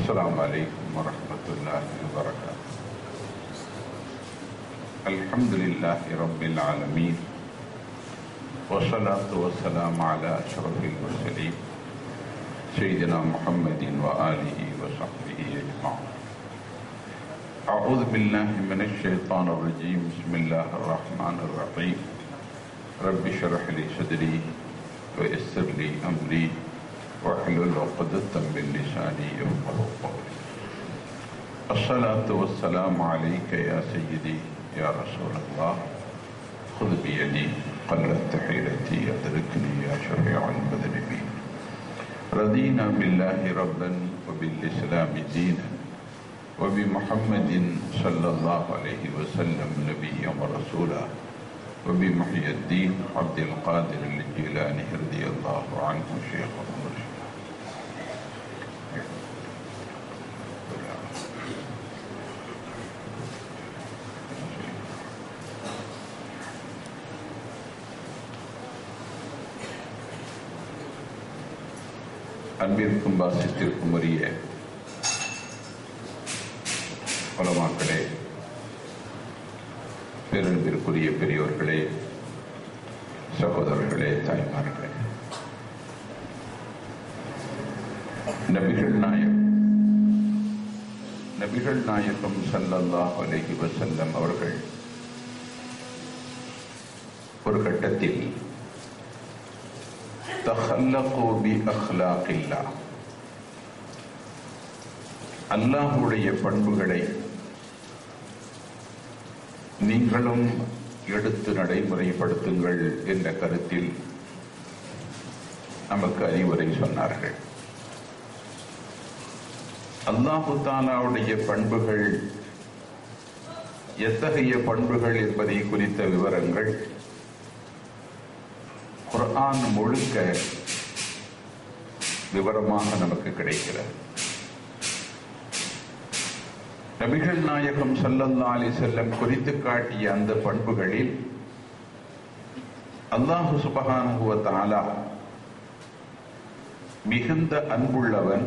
السلام عليكم ورحمة الله وبركاته الحمد لله رب العالمين والصلاة والسلام على أشرف المرسلين سيدنا محمد وآله وصحبه أجمعين أعوذ بالله من الشيطان الرجيم بسم الله الرحمن الرحيم رب اشرح لي صدري ويسر لي أمري واحلل عقدة من لساني يفقه قولي الصلاة والسلام عليك يا سيدي يا رسول الله خذ بيدي قلت حيرتي أدركني يا شفيع المذنبين رضينا بالله ربا وبالإسلام دينا وبمحمد صلى الله عليه وسلم نبيا ورسولا وبمحي الدين عبد القادر الجيلاني رضي الله عنه شيخ المرشد அன்பிற்கும் பாசித்திற்கும் உரிய பலமாக்களே பேரன்பிற்குரிய பெரியோர்களே சகோதரர்களே தாய்மார்களே நபிகள் நாயகம் நபிகள் நாயகம் ஸல்லல்லாஹு அலைஹி வஸல்லம் அவர்கள் ஒரு கட்டத்தில் தஹல்லகு பி அஹ்லாகில்லா அல்லாஹுடைய பண்புகளை நீங்களும் எடுத்து நடைமுறைப்படுத்துங்கள் என்ற கருத்தில் நமக்கு அறிவுரை சொன்னார்கள் அல்லாஹு தாலாவுடைய பண்புகள் எத்தகைய பண்புகள் என்பதை குறித்த விவரங்கள் குர்ஆன் முழுக்க விவரமாக நமக்கு கிடைக்கிறது நபிகள் நாயகம் சல்லல்லா அலி செல்லம் குறித்து காட்டிய அந்த பண்புகளில் அல்லாஹு சுபஹானுவ தாலா மிகுந்த அன்புள்ளவன்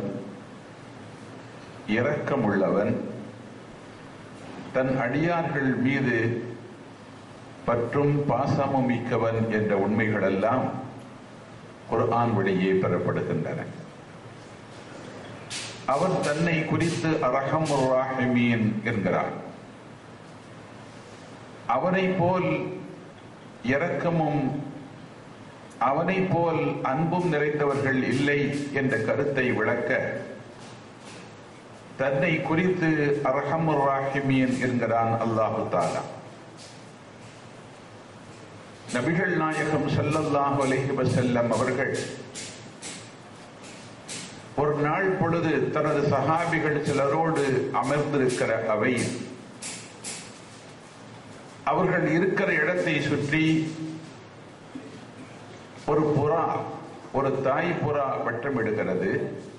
இரக்கமுள்ளவன் தன் அடியார்கள் மீது பற்றும் பாசமும் மிக்கவன் என்ற உண்மைகளெல்லாம் குர்ஆன் வழியே பெறப்படுகின்றன அவர் தன்னை குறித்து அரகம் ராஹிமீன் என்கிறார் அவனை போல் இரக்கமும் அவனை போல் அன்பும் நிறைந்தவர்கள் இல்லை என்ற கருத்தை விளக்க தன்னை குறித்து அரகம் ராஹிமீன் என்கிறான் அல்லாஹு தாலா நபிகள் நாயகம் ஸல்லல்லாஹு அலைஹி வஸல்லம் அவர்கள் ஒரு நாள் பொழுது தனது சகாபிகள் சிலரோடு அமர்ந்திருக்கிற அவையில் அவர்கள் இருக்கிற இடத்தை சுற்றி ஒரு புறா ஒரு தாய் புறா வட்டமிடுகிறது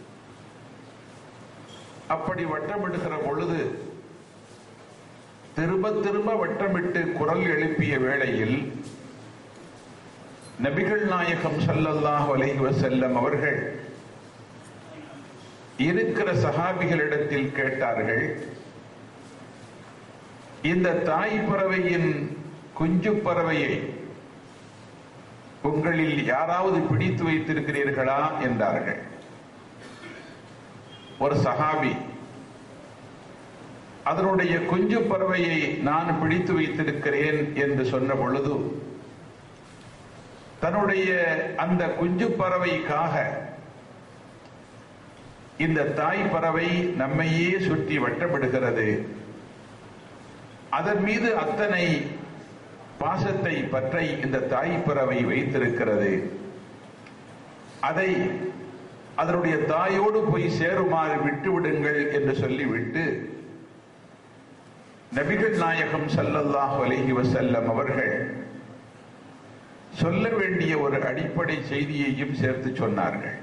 அப்படி வட்டமிடுகிற பொழுது திரும்ப திரும்ப வட்டமிட்டு குரல் எழுப்பிய வேளையில் நபிகள் நாயகம் ஸல்லல்லாஹு அலைஹி வஸல்லம் அவர்கள் இருக்கிற சஹாபிகளிடத்தில் கேட்டார்கள் இந்த தாய் பறவையின் குஞ்சு பறவையை உங்களில் யாராவது பிடித்து வைத்திருக்கிறீர்களா என்றார்கள் ஒரு சஹாபி அதனுடைய குஞ்சு பறவையை நான் பிடித்து வைத்திருக்கிறேன் என்று சொன்ன பொழுது தன்னுடைய அந்த குஞ்சு பறவைக்காக இந்த தாய் பறவை நம்மையே சுற்றி வட்டமிடுகிறது அதன் மீது அத்தனை பாசத்தை பற்றை இந்த தாய் பறவை வைத்திருக்கிறது அதை அதனுடைய தாயோடு போய் சேருமாறு விட்டுவிடுங்கள் என்று சொல்லிவிட்டு நபிகள் நாயகம் ஸல்லல்லாஹு அலைஹி வஸல்லம் அவர்கள் சொல்ல வேண்டிய ஒரு அடிப்படை செய்தியையும் சேர்த்து சொன்னார்கள்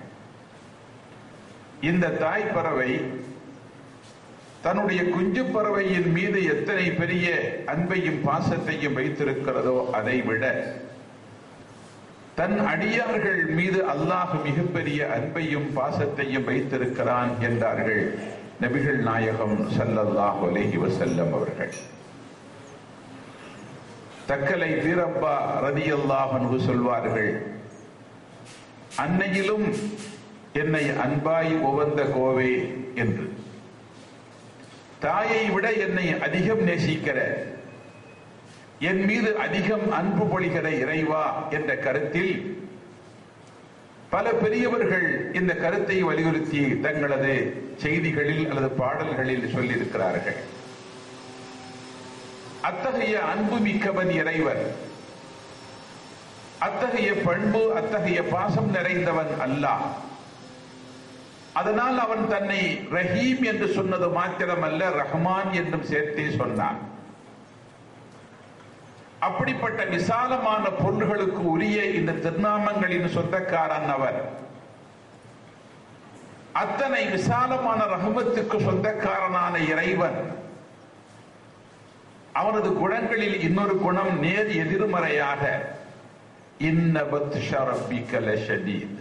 இந்த தாய் பறவை தன்னுடைய குஞ்சு பறவையின் மீது எத்தனை பெரிய அன்பையும் பாசத்தையும் வைத்திருக்கிறதோ அதை விட தன் அடியார்கள் மீது அல்லாஹ் மிகப்பெரிய அன்பையும் பாசத்தையும் வைத்திருக்கிறான் என்றார்கள் நபிகள் நாயகம் ஸல்லல்லாஹு அலைஹி வஸல்லம் அவர்கள் தக்கலை வீரப்பா ரதியல்லாஹு அன்ஹு சொல்வார்கள் அன்னையிலும் என்னை அன்பாய் உவந்த கோவே என்று தாயை விட என்னை அதிகம் நேசிக்கிற என் மீது அதிகம் அன்பு பொழிகிற இறைவா என்ற கருத்தில் பல பெரியவர்கள் இந்த கருத்தை வலியுறுத்தி தங்களது செய்திகளில் அல்லது பாடல்களில் சொல்லியிருக்கிறார்கள் அத்தகைய அன்பு மிக்கவன் இறைவன் அத்தகைய பண்பு அத்தகைய பாசம் நிறைந்தவன் அல்லாஹ் அதனால் அவன் தன்னை ரஹீம் என்று சொன்னது மாத்திரமல்ல ரஹ்மான் என்றும் சேர்த்தே சொன்னான் அப்படிப்பட்ட விசாலமான பொருள்களுக்கு உரிய இந்த திருநாமங்களின் சொந்தக்காரன் அவர் அத்தனை விசாலமான ரஹமத்துக்கு சொந்தக்காரனான இறைவன் அவனது குணங்களில் இன்னொரு குணம் நேர் எதிர்மறையாக இன்ன பத்ஷா ரப்பிக்க லஷதீத்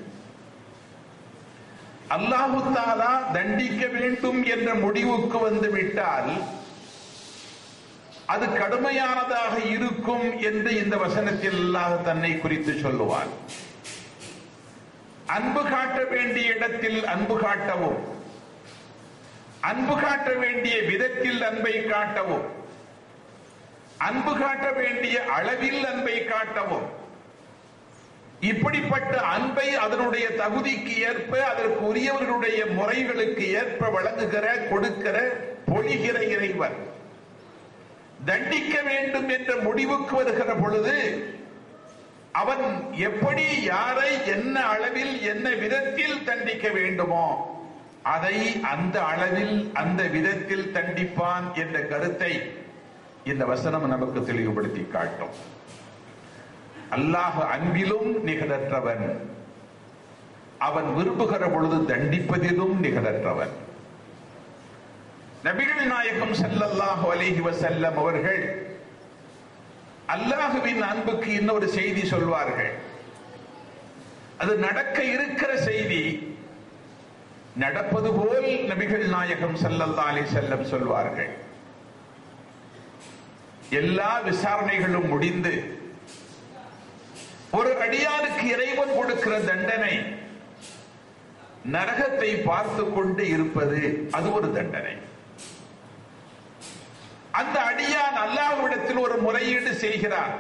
அல்லாஹு தாலா தண்டிக்க வேண்டும் என்ற முடிவுக்கு வந்து விட்டால் அது கடுமையானதாக இருக்கும் என்று இந்த வசனத்தில் அல்லாஹ் தன்னை குறித்து சொல்லுவார் அன்பு காட்ட வேண்டிய இடத்தில் அன்பு காட்டவும் அன்பு காட்ட வேண்டிய விதத்தில் அன்பை காட்டவும் அன்பு காட்ட வேண்டிய அளவில் அன்பை காட்டவும் இப்படிப்பட்ட அன்பை அதனுடைய தகுதிக்கு ஏற்ப அதற்கு உரியவர்களுடைய முறைகளுக்கு ஏற்ப வழங்குகிற கொடுக்கிற பொழிகிற இறைவன் தண்டிக்க வேண்டும் என்ற முடிவுக்கு வருகிற பொழுது அவன் எப்படி யாரை என்ன அளவில் என்ன விதத்தில் தண்டிக்க வேண்டுமோ அதை அந்த அளவில் அந்த விதத்தில் தண்டிப்பான் என்ற கருத்தை இந்த வசனம் நமக்கு தெளிவுபடுத்தி காட்டும் அல்லாஹ் அன்பிலும் நிகழற்றவன் அவன் விரும்புகிற பொழுது தண்டிப்பதிலும் நிகழற்றவன் நபிகள் நாயகம் ஸல்லல்லாஹு அலைஹி வஸல்லம் அவர்கள் அல்லாஹுவின் அன்புக்கு இன்னொரு செய்தி சொல்வார்கள் அது நடக்க இருக்கிற செய்தி நடப்பது போல் நபிகள் நாயகம் ஸல்லல்லாஹு அலைஹி வஸல்லம் சொல்வார்கள் எல்லா விசாரணைகளும் முடிந்து ஒரு அடியாருக்கு இறைவன் கொடுக்கிற தண்டனை நரகத்தை பார்த்து கொண்டு இருப்பது அது ஒரு தண்டனை அந்த அடியான் அல்லாஹ்விடத்தில் ஒரு முறையீடு செய்கிறான்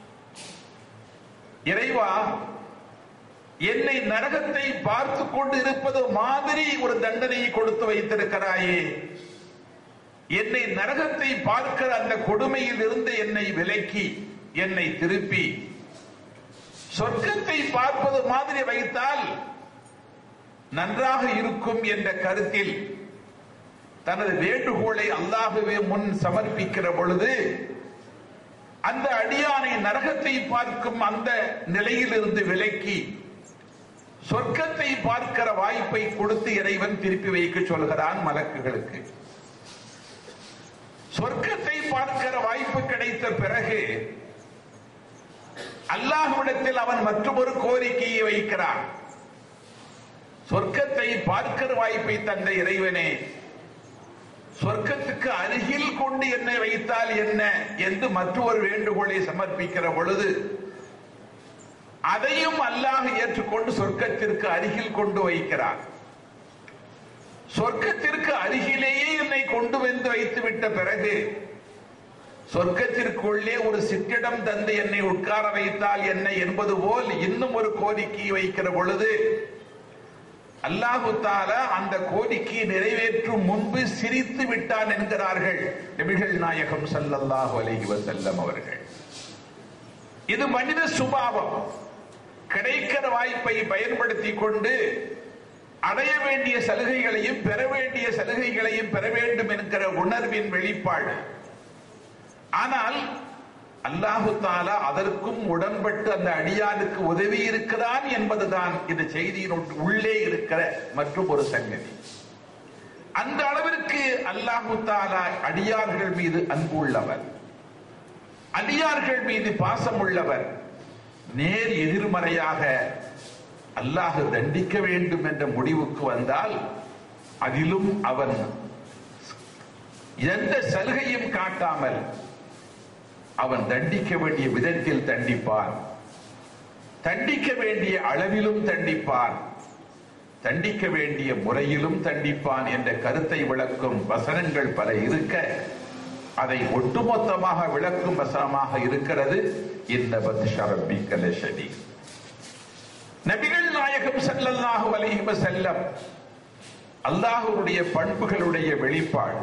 இறைவா என்னை நரகத்தை பார்த்து கொண்டு இருப்பது மாதிரி ஒரு தண்டனையை கொடுத்து வைத்திருக்கிறாயே என்னை நரகத்தை பார்க்கிற அந்த கொடுமையில் இருந்து என்னை விலக்கி என்னை திருப்பி சொர்க்கத்தை பார்ப்பது மாதிரி வைத்தால் நன்றாக இருக்கும் என்ற கருத்தில் தனது வேண்டுகோளை அல்லாகவே முன் சமர்ப்பிக்கிற பொழுது அந்த அடியானை நரகத்தை பார்க்கும் அந்த நிலையில் இருந்து விலக்கி சொர்க்கத்தை பார்க்கிற வாய்ப்பை கொடுத்து இறைவன் திருப்பி வைக்க சொல்கிறான் மலக்குகளுக்கு சொர்க்கத்தை பார்க்கிற வாய்ப்பு கிடைத்த பிறகு அல்லாஹ்விடத்தில் அவன் மற்றொரு கோரிக்கையை வைக்கிறான் சொர்க்கத்தை பார்க்கிற வாய்ப்பை தந்த இறைவனே சொர்க்கத்துக்கு அருகில் கொண்டு என்னை வைத்தால் என்ன என்று மற்றொரு வேண்டுகோளை சமர்ப்பிக்கிற பொழுது அதையும் அல்லாஹ் ஏற்றுக்கொண்டு சொர்க்கத்திற்கு அருகில் கொண்டு வைக்கிறான் சொர்க்கத்திற்கு அருகிலேயே என்னை கொண்டு வந்து வைத்து விட்ட பிறகு சொர்க்கத்திற்குள்ளே ஒரு சிற்றிடம் தந்து என்னை உட்கார வைத்தால் என்ன என்பது போல் இன்னும் ஒரு கோரிக்கையை வைக்கிற பொழுது அல்லாஹு தாலா அந்த கோரிக்கையை நிறைவேற்றும் முன்பு சிரித்து விட்டான் என்கிறார்கள் நபிகள் நாயகம் ஸல்லல்லாஹு அலைஹி வஸல்லம் அவர்கள் இது மனித சுபாவம் கிடைக்கிற வாய்ப்பை பயன்படுத்தி கொண்டு அடைய வேண்டிய சலுகைகளையும் பெற வேண்டிய சலுகைகளையும் பெற வேண்டும் என்கிற உணர்வின் வெளிப்பாடு ஆனால் அல்லாஹு தாலா அதற்கும் உடன்பட்டு அந்த அடியானுக்கு உதவி இருக்கிறான் என்பதுதான் இந்த செய்தியின் உள்ளே இருக்கிற மற்றும் ஒரு சங்கதி அந்த அளவிற்கு அல்லாஹு தாலா அடியார்கள் மீது அன்பு உள்ளவர் அடியார்கள் மீது பாசம் உள்ளவர் நேர் எதிர்மறையாக அல்லாஹ் தண்டிக்க வேண்டும் என்ற முடிவுக்கு வந்தால் அதிலும் அவன் எந்த சலுகையும் காட்டாமல் அவன் தண்டிக்க வேண்டிய விதத்தில் தண்டிப்பான் தண்டிக்க வேண்டிய அளவிலும் தண்டிப்பான் தண்டிக்க வேண்டிய முறையிலும் தண்டிப்பான் என்ற கருத்தை விளக்கும் வசனங்கள் பல இருக்க அதை ஒட்டுமொத்தமாக விளக்கும் வசனமாக இருக்கிறது இந்த பத்ஷரபி கலஷடி நபிகள் நாயகம் ஸல்லல்லாஹு அலைஹி வஸல்லம் அல்லாஹ்வுடைய பண்புகளுடைய வெளிப்பாடு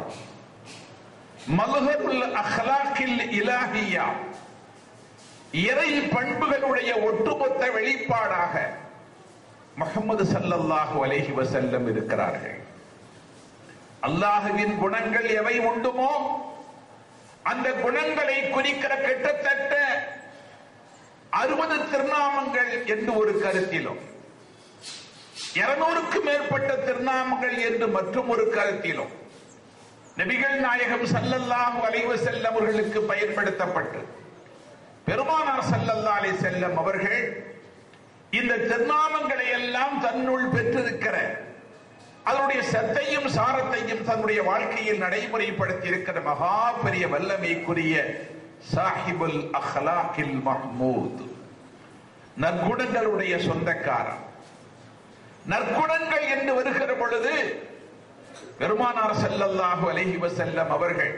மல்ஹருல் அஹ்லாக்கில் இலாஹியா இறை பண்புகளுடைய ஒட்டுமொத்த வெளிப்பாடாக முகமது ஸல்லல்லாஹு அலைஹி வஸல்லம் இருக்கிறார்கள் அல்லாஹுவின் குணங்கள் எவை உண்டுமோ அந்த குணங்களை குறிக்கிற கிட்டத்தட்ட அறுபது திருநாமங்கள் என்று ஒரு கருத்திலும் இருநூறுக்கும் மேற்பட்ட திருநாமங்கள் என்று மற்றும் ஒரு கருத்திலும் நபிகள் நாயகம் ஸல்லல்லாஹு அலைஹி வஸல்லம் அவர்களுக்கு பயன்படுத்தப்பட்டு பெருமானார் ஸல்லல்லாஹு அலைஹி வஸல்லம் அவர்கள் இந்த திருநாமங்களை எல்லாம் தன்னுள் பெற்றிருக்கிற அதனுடைய சத்தையும் சாரத்தையும் தன்னுடைய வாழ்க்கையில் நடைமுறைப்படுத்தி இருக்கிற மகா பெரிய வல்லமைக்குரிய சாஹிபுல் அஹ்லாக்கில் மஹ்மூத் நற்குணங்களுடைய சொந்தக்காரன் நற்குணங்கள் என்று வருகிற பொழுது பெருமானார் ஸல்லல்லாஹு அலைஹி வஸல்லம் அவர்கள்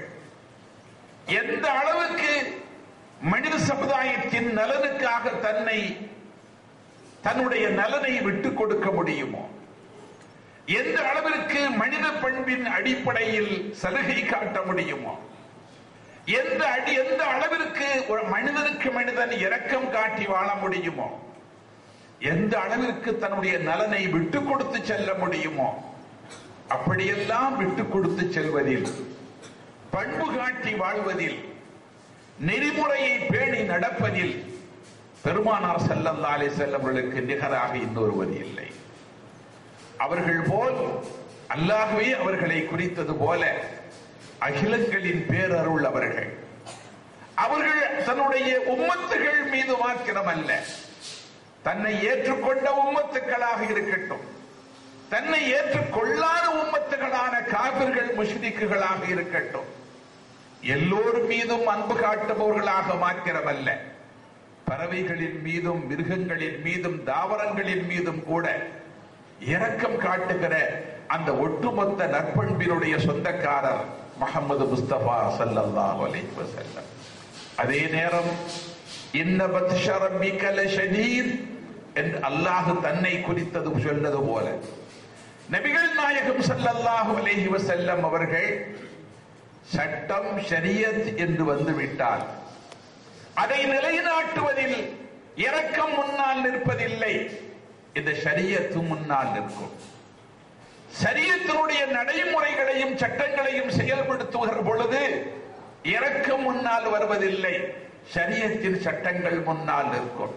எந்த அளவுக்கு மனித சமுதாயத்தின் நலனுக்காக தன்னை தன்னுடைய நலனை விட்டுக் கொடுக்க முடியுமோ எந்த அளவிற்கு மனித பண்பின் அடிப்படையில் சலுகை காட்ட முடியுமோ எந்த அடி எந்த அளவிற்கு ஒரு மனிதனுக்கு மனிதன் இரக்கம் காட்டி வாழ முடியுமோ எந்த அளவிற்கு தன்னுடைய நலனை விட்டு கொடுத்து செல்ல முடியுமோ அப்படியெல்லாம் விட்டு கொடுத்து செல்வதில் பண்பு காட்டி வாழ்வதில் நெறிமுறையை பேணி நடப்பதில் பெருமானார் ஸல்லல்லாஹு அலைஹி வஸல்லம் அவர்களுக்கு நிகராக இன்னொருவர் இல்லை அவர்கள் போல் அல்லாஹ்வே அவர்களை குறித்தது போல அகிலங்களின் பேரருள் அவர்கள் அவர்கள் தன்னுடைய உம்மத்துகள் மீது மாத்திரம் அல்ல தன்னை ஏற்றுக்கொண்ட உம்மத்துக்களாக இருக்கட்டும் தன்னை ஏற்றுக்கொள்ளாத உம்மத்துகளான காபிர்கள் முஷ்ரிக்குகளாக இருக்கட்டும் எல்லோர் மீதும் அன்பு காட்டுபவர்களாக மாத்திரமல்ல பறவைகளின் மீதும் மிருகங்களின் மீதும் தாவரங்களின் மீதும் கூட இரக்கம் காட்டுகிற அந்த ஒட்டுமொத்த நற்பண்பினுடைய சொந்தக்காரர் முகமது முஸ்தபா ஸல்லல்லாஹு அலைஹி வஸல்லம் அதே நேரம் இன்ன பத்ஷ ரப்பிக லஷதீத் என்று அல்லாஹ் தன்னை குறித்தது சொன்னது போல நபிகள் நாயகம் ஸல்லல்லாஹு அலைஹி வஸல்லம் அவர்கள் சட்டம் ஷரியத் என்று வந்துவிட்டால் அதை நிலைநாட்டுவதில் இரக்கம் முன்னால் நிற்பதில்லை இந்த ஷரியத்து முன்னால் நிற்கும் சரியத்தினுடைய நடைமுறைகளையும் சட்டங்களையும் செயல்படுத்துகிற பொழுது இரக்கம் முன்னால் வருவதில்லை ஷரியத்தின் சட்டங்கள் முன்னால் நிற்கும்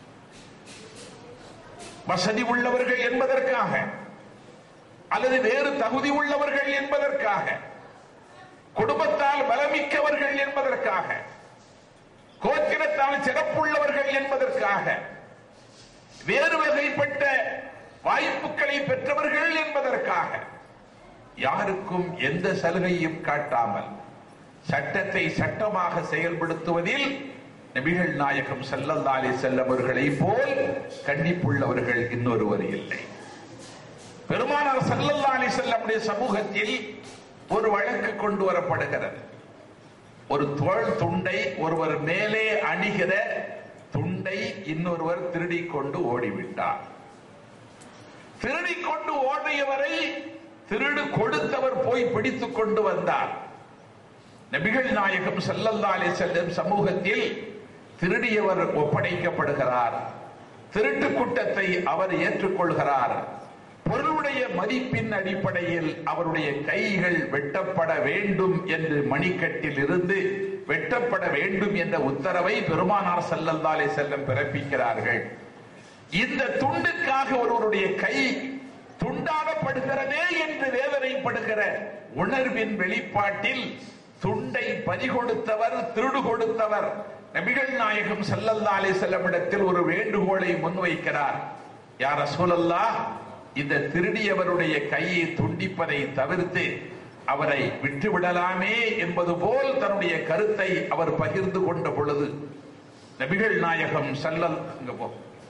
வசதி உள்ளவர்கள் என்பதற்காக அல்லது வேறு தகுதி உள்ளவர்கள் என்பதற்காக குடும்பத்தால் பலமிக்கவர்கள் என்பதற்காக கோத்திரத்தால் சிறப்புள்ளவர்கள் என்பதற்காக வேறு வகைப்பட்ட வாய்ப்புகளை பெற்றவர்கள் என்பதற்காக யாருக்கும் எந்த சலுகையும் காட்டாமல் சட்டத்தை சட்டமாக செயல்படுத்துவதில் நபிகள் நாயகம் ஸல்லல்லாஹு அலைஹி வஸல்லம் அவர்களை போல் கண்டிப்புள்ளவர்கள் இன்னொருவர் இல்லை பெருமானார் ஸல்லல்லாஹு அலைஹி வஸல்லமுடைய சமூகத்தில் ஒரு வழக்கு கொண்டு வரப்படுகிறது ஒரு தோள் துண்டை ஒருவர் மேலே அணிகிற துண்டை இன்னொருவர் திருடிக் கொண்டு ஓடிவிட்டார் திருடிக் கொண்டு ஓடியவரை திருடு கொடுத்தவர் போய் பிடித்துக் கொண்டு வந்தார் நபிகள் நாயகம் ஸல்லல்லாஹு அலைஹி வஸல்லம் சமூகத்தில் திருடியவர் ஒப்படைக்கப்படுகிறார் திருட்டு குற்றத்தை அவர் ஏற்றுக்கொள்கிறார் பொருளுடைய மதிப்பின் அடிப்படையில் அவருடைய கைகள் வெட்டப்பட வேண்டும் என்று மணிக்கட்டில் இருந்து வெட்டப்பட வேண்டும் என்ற உத்தரவை பெருமானார் ஸல்லல்லாஹு அலைஹி வஸல்லம் பிறப்பிக்கிறார்கள் இந்த துண்டுக்காக ஒருவருடைய கை துண்டாடப்படுகிறதே என்று வேதனைப்படுகிற உணர்வின் வெளிப்பாட்டில் துண்டை பறிகொடுத்தவர் திருடு கொடுத்தவர் நபிகள் நாயகம் ஸல்லல்லாஹு அலைஹி வஸல்லம் இடத்தில் ஒரு வேண்டுகோளை முன்வைக்கிறார் யார் ரசூலல்லாஹ் இந்த திருடியவருடைய கையை துண்டிப்பதை தவிர்த்து அவரை விட்டுவிடலாமே என்பது போல் தன்னுடைய கருத்தை அவர் பகிர்ந்து கொண்ட பொழுது நபிகள் நாயகம் சல்லல் அங்க போ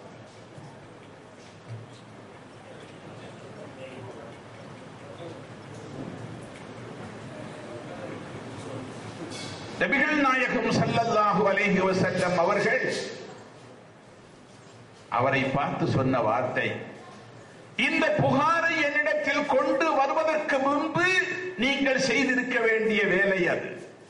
நபிகள் நாயகம் சல்லல்லாஹு அலைஹி வஸல்லம் அவர்கள் அவரை பார்த்து சொன்ன வார்த்தை இந்த புகாரை என்னிடத்தில் கொண்டு வருவதற்கு முன்பு நீங்கள் செய்திருக்க வேண்டிய வேலை அது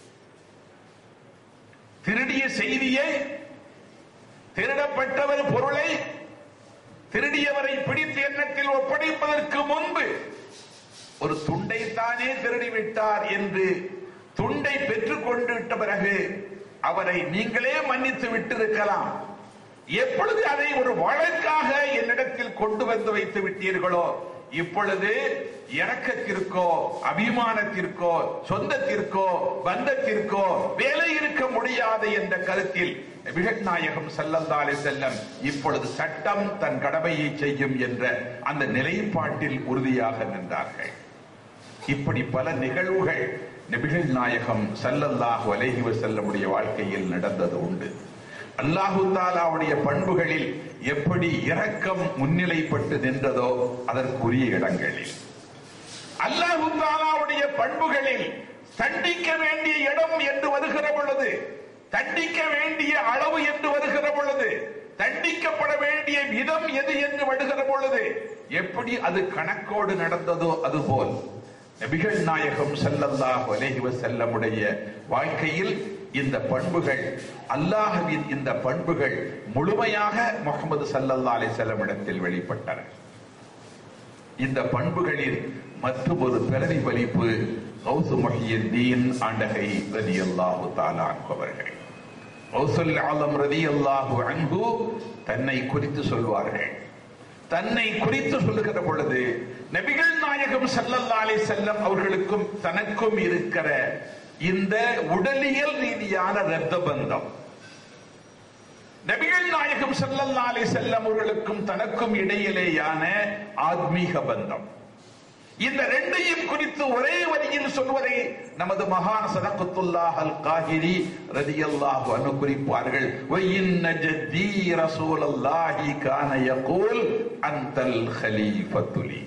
திருடிய செய்தியை திருடப்பட்டவர் பொருளை திருடியவரை பிடித்து எண்ணத்தில் ஒப்படைப்பதற்கு முன்பு ஒரு துண்டை தானே திருடிவிட்டார் என்று துண்டை பெற்றுக் கொண்டு விட்ட பிறகு அவரை நீங்களே மன்னித்து விட்டிருக்கலாம் எப்பொழுது அதை ஒரு வழக்காக என்னிடத்தில் கொண்டு வந்து வைத்து விட்டீர்களோ இப்பொழுது இறக்கத்திற்கோ அபிமானத்திற்கோ சொந்தத்திற்கோ பந்தத்திற்கோ வேலை இருக்க முடியாது என்ற கருத்தில் நபிகள் நாயகம் ஸல்லல்லாஹு செல்லம் இப்பொழுது சட்டம் தன் கடமையை செய்யும் என்ற அந்த நிலைப்பாட்டில் உறுதியாக நின்றார்கள் இப்படி பல நிகழ்வுகள் நபிகள் நாயகம் ஸல்லல்லாஹு அலைஹி வஸல்லமுடைய வாழ்க்கையில் நடந்தது உண்டு அல்லாஹு தாலாவுடைய பண்புகளில் எப்படி இரக்கம் முன்னிலைப்பட்டு நின்றதோ அதற்குரிய இடங்களில் அல்லாஹு தாலாவுடைய பண்புகளில் தண்டிக்க வேண்டிய இடம் என்று வருகிற பொழுது தண்டிக்க வேண்டிய அளவு என்று வருகிற பொழுது தண்டிக்கப்பட வேண்டிய விதம் எது என்று வருகிற பொழுது எப்படி அது கணக்கோடு நடந்ததோ அதுபோல் நபிகள் நாயகம் ஸல்லல்லாஹு அலைஹி வஸல்லமுடைய வாழ்க்கையில் இந்த பண்புகள் அல்லாஹ்வின் இந்த பண்புகள் முழுமையாக முகமது ஸல்லல்லாஹு அலைஹி வஸல்லம் இடத்தில் வெளிப்பட்டன இந்த பண்புகளில் மற்றும் ஒரு பிரதிபலிப்பு கௌசு முஹியுத்தீன் ஆண்டகை ரலியல்லாஹு தஆலா அன்ஹு அவர்கள் கௌசுல் ஆலம் ரலியல்லாஹு அன்ஹு தன்னை குறித்து சொல்வார்கள் தன்னை குறித்து சொல்லுகிற பொழுது நபிகள் நாயகம் ஸல்லல்லாஹு அலைஹி வஸல்லம் அவர்களுக்கும் தனக்கும் இருக்கிற இந்த உடலியல் ரீதியான இரத்த பந்தம் நபிகள் நாயகம் ஸல்லல்லாஹு அலைஹி வஸல்லம் அவர்களுக்கும் தனக்கும் இடையிலேயான ஆத்மீக பந்தம் இந்த ரெண்டையும் குறித்து ஒரே வரியில் சொல்வதை நமது மகான் சதகத்துல்லாஹ் அல் காஹிரி ரதியல்லாஹு அன்ஹு குறிப்பார்கள் வ இன்ன ஜத்தி ரசூலல்லாஹி கான யகூல் அன்தல் ஹலீஃபத்துலி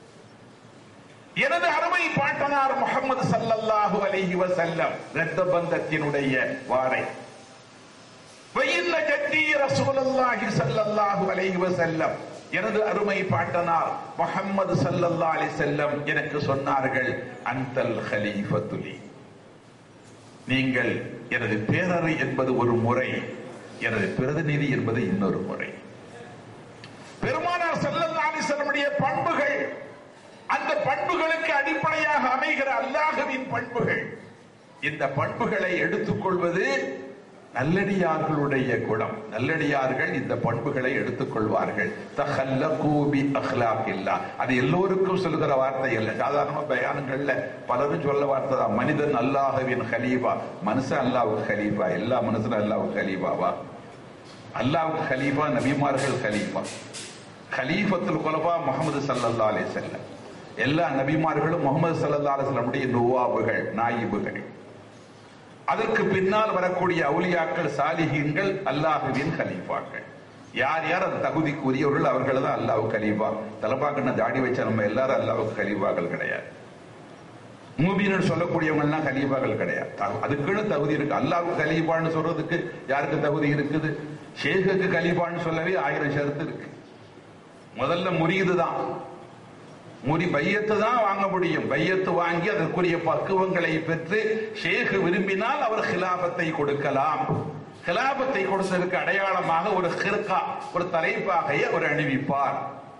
எனது அருமை பாட்டனார் முகமது சல்லல்லாஹு அலைஹி வஸல்லம் இரத்த பந்தத்தினுடைய வாரை வயின்ன ஜத்தி ரசூலல்லாஹி ஸல்லல்லாஹு அலைஹி வஸல்லம் எனது அருமை பாட்டனார் முஹம்மது ஸல்லல்லாஹு அலைஹி வஸல்லம் எனக்கு சொன்னார்கள் அன்தல் ஹலீஃபத்துலி நீங்கள் எனது பேரறை என்பது ஒரு முறை எனது பிரதிநிதி என்பது இன்னொரு முறை பெருமானார் ஸல்லல்லாஹு அலைஹி வஸல்லமுடைய பண்புகள் அந்த பண்புகளுக்கு அடிப்படையாக அமைகிற அல்லாஹ்வின் பண்புகள் இந்த பண்புகளை எடுத்துக்கொள்வது நல்லடியார்களுடைய குணம் நல்லடியார்கள் இந்த பண்புகளை எடுத்துக்கொள்வார்கள் தஹல்லகூ பி அஹ்லாகில்லா அது எல்லோருக்கும் சொல்லுகிற வார்த்தை இல்லை சாதாரண பயானங்கள்ல பலரும் சொல்ல வார்த்தை தான் மனிதன் அல்லாஹ்வின் ஹலீஃபா மனுஷன் அல்லாஹ்வுக்கு ஹலீஃபா எல்லா மனுஷனும் அல்லாஹ்வுக்கு ஹலீஃபாவா அல்லாஹ்வுக்கு ஹலீஃபா நபிமார்கள் ஹலீஃபா ஹலீஃபத்துல் குலபா முகமது சல்லல்லா அலைஹி வஸல்லம் எல்லா நபிமார்களும் முகமது சல்லல்லா அலைஹி வஸல்லமுடைய நுவாபுகள் நாயிபுகள் அதற்கு பின்னால் வரக்கூடிய அவுலியாக்கள் சாலிஹீன்கள் அல்லாஹுவின் கலீஃபாக்கள் யார் யார் அந்த தகுதிக்கு உரியவர்கள் அவர்கள் தான் அல்லாஹ் கலீஃபா தலப்பாக்கண்ண தாடி வச்ச நம்ம எல்லாரும் அல்லாஹ் கலீஃபாக்கள் கிடையாது மூபின்னு சொல்லக்கூடியவங்க எல்லாம் கலீஃபாக்கள் கிடையாது த- அதுக்குன்னு தகுதி இருக்கு அல்லாஹ் கலீஃபான்னு சொல்றதுக்கு யாருக்கு தகுதி இருக்குது ஷேகுக்கு கலீஃபான்னு சொல்லவே ஆயிரம் ஷரத்து இருக்கு முதல்ல முறியுது தான் முறி பையத்து தான் வாங்க முடியும் பையத்து வாங்கி அதற்குரிய பக்குவங்களை பெற்று ஷேக் விரும்பினால் அவர் ஹிலாபத்தை கொடுக்கலாம் ஹிலாபத்தை கொடுத்ததற்கு அடையாளமாக ஒரு ஹிர்கா ஒரு தலைப்பாகையை அவர் அணிவிப்பார்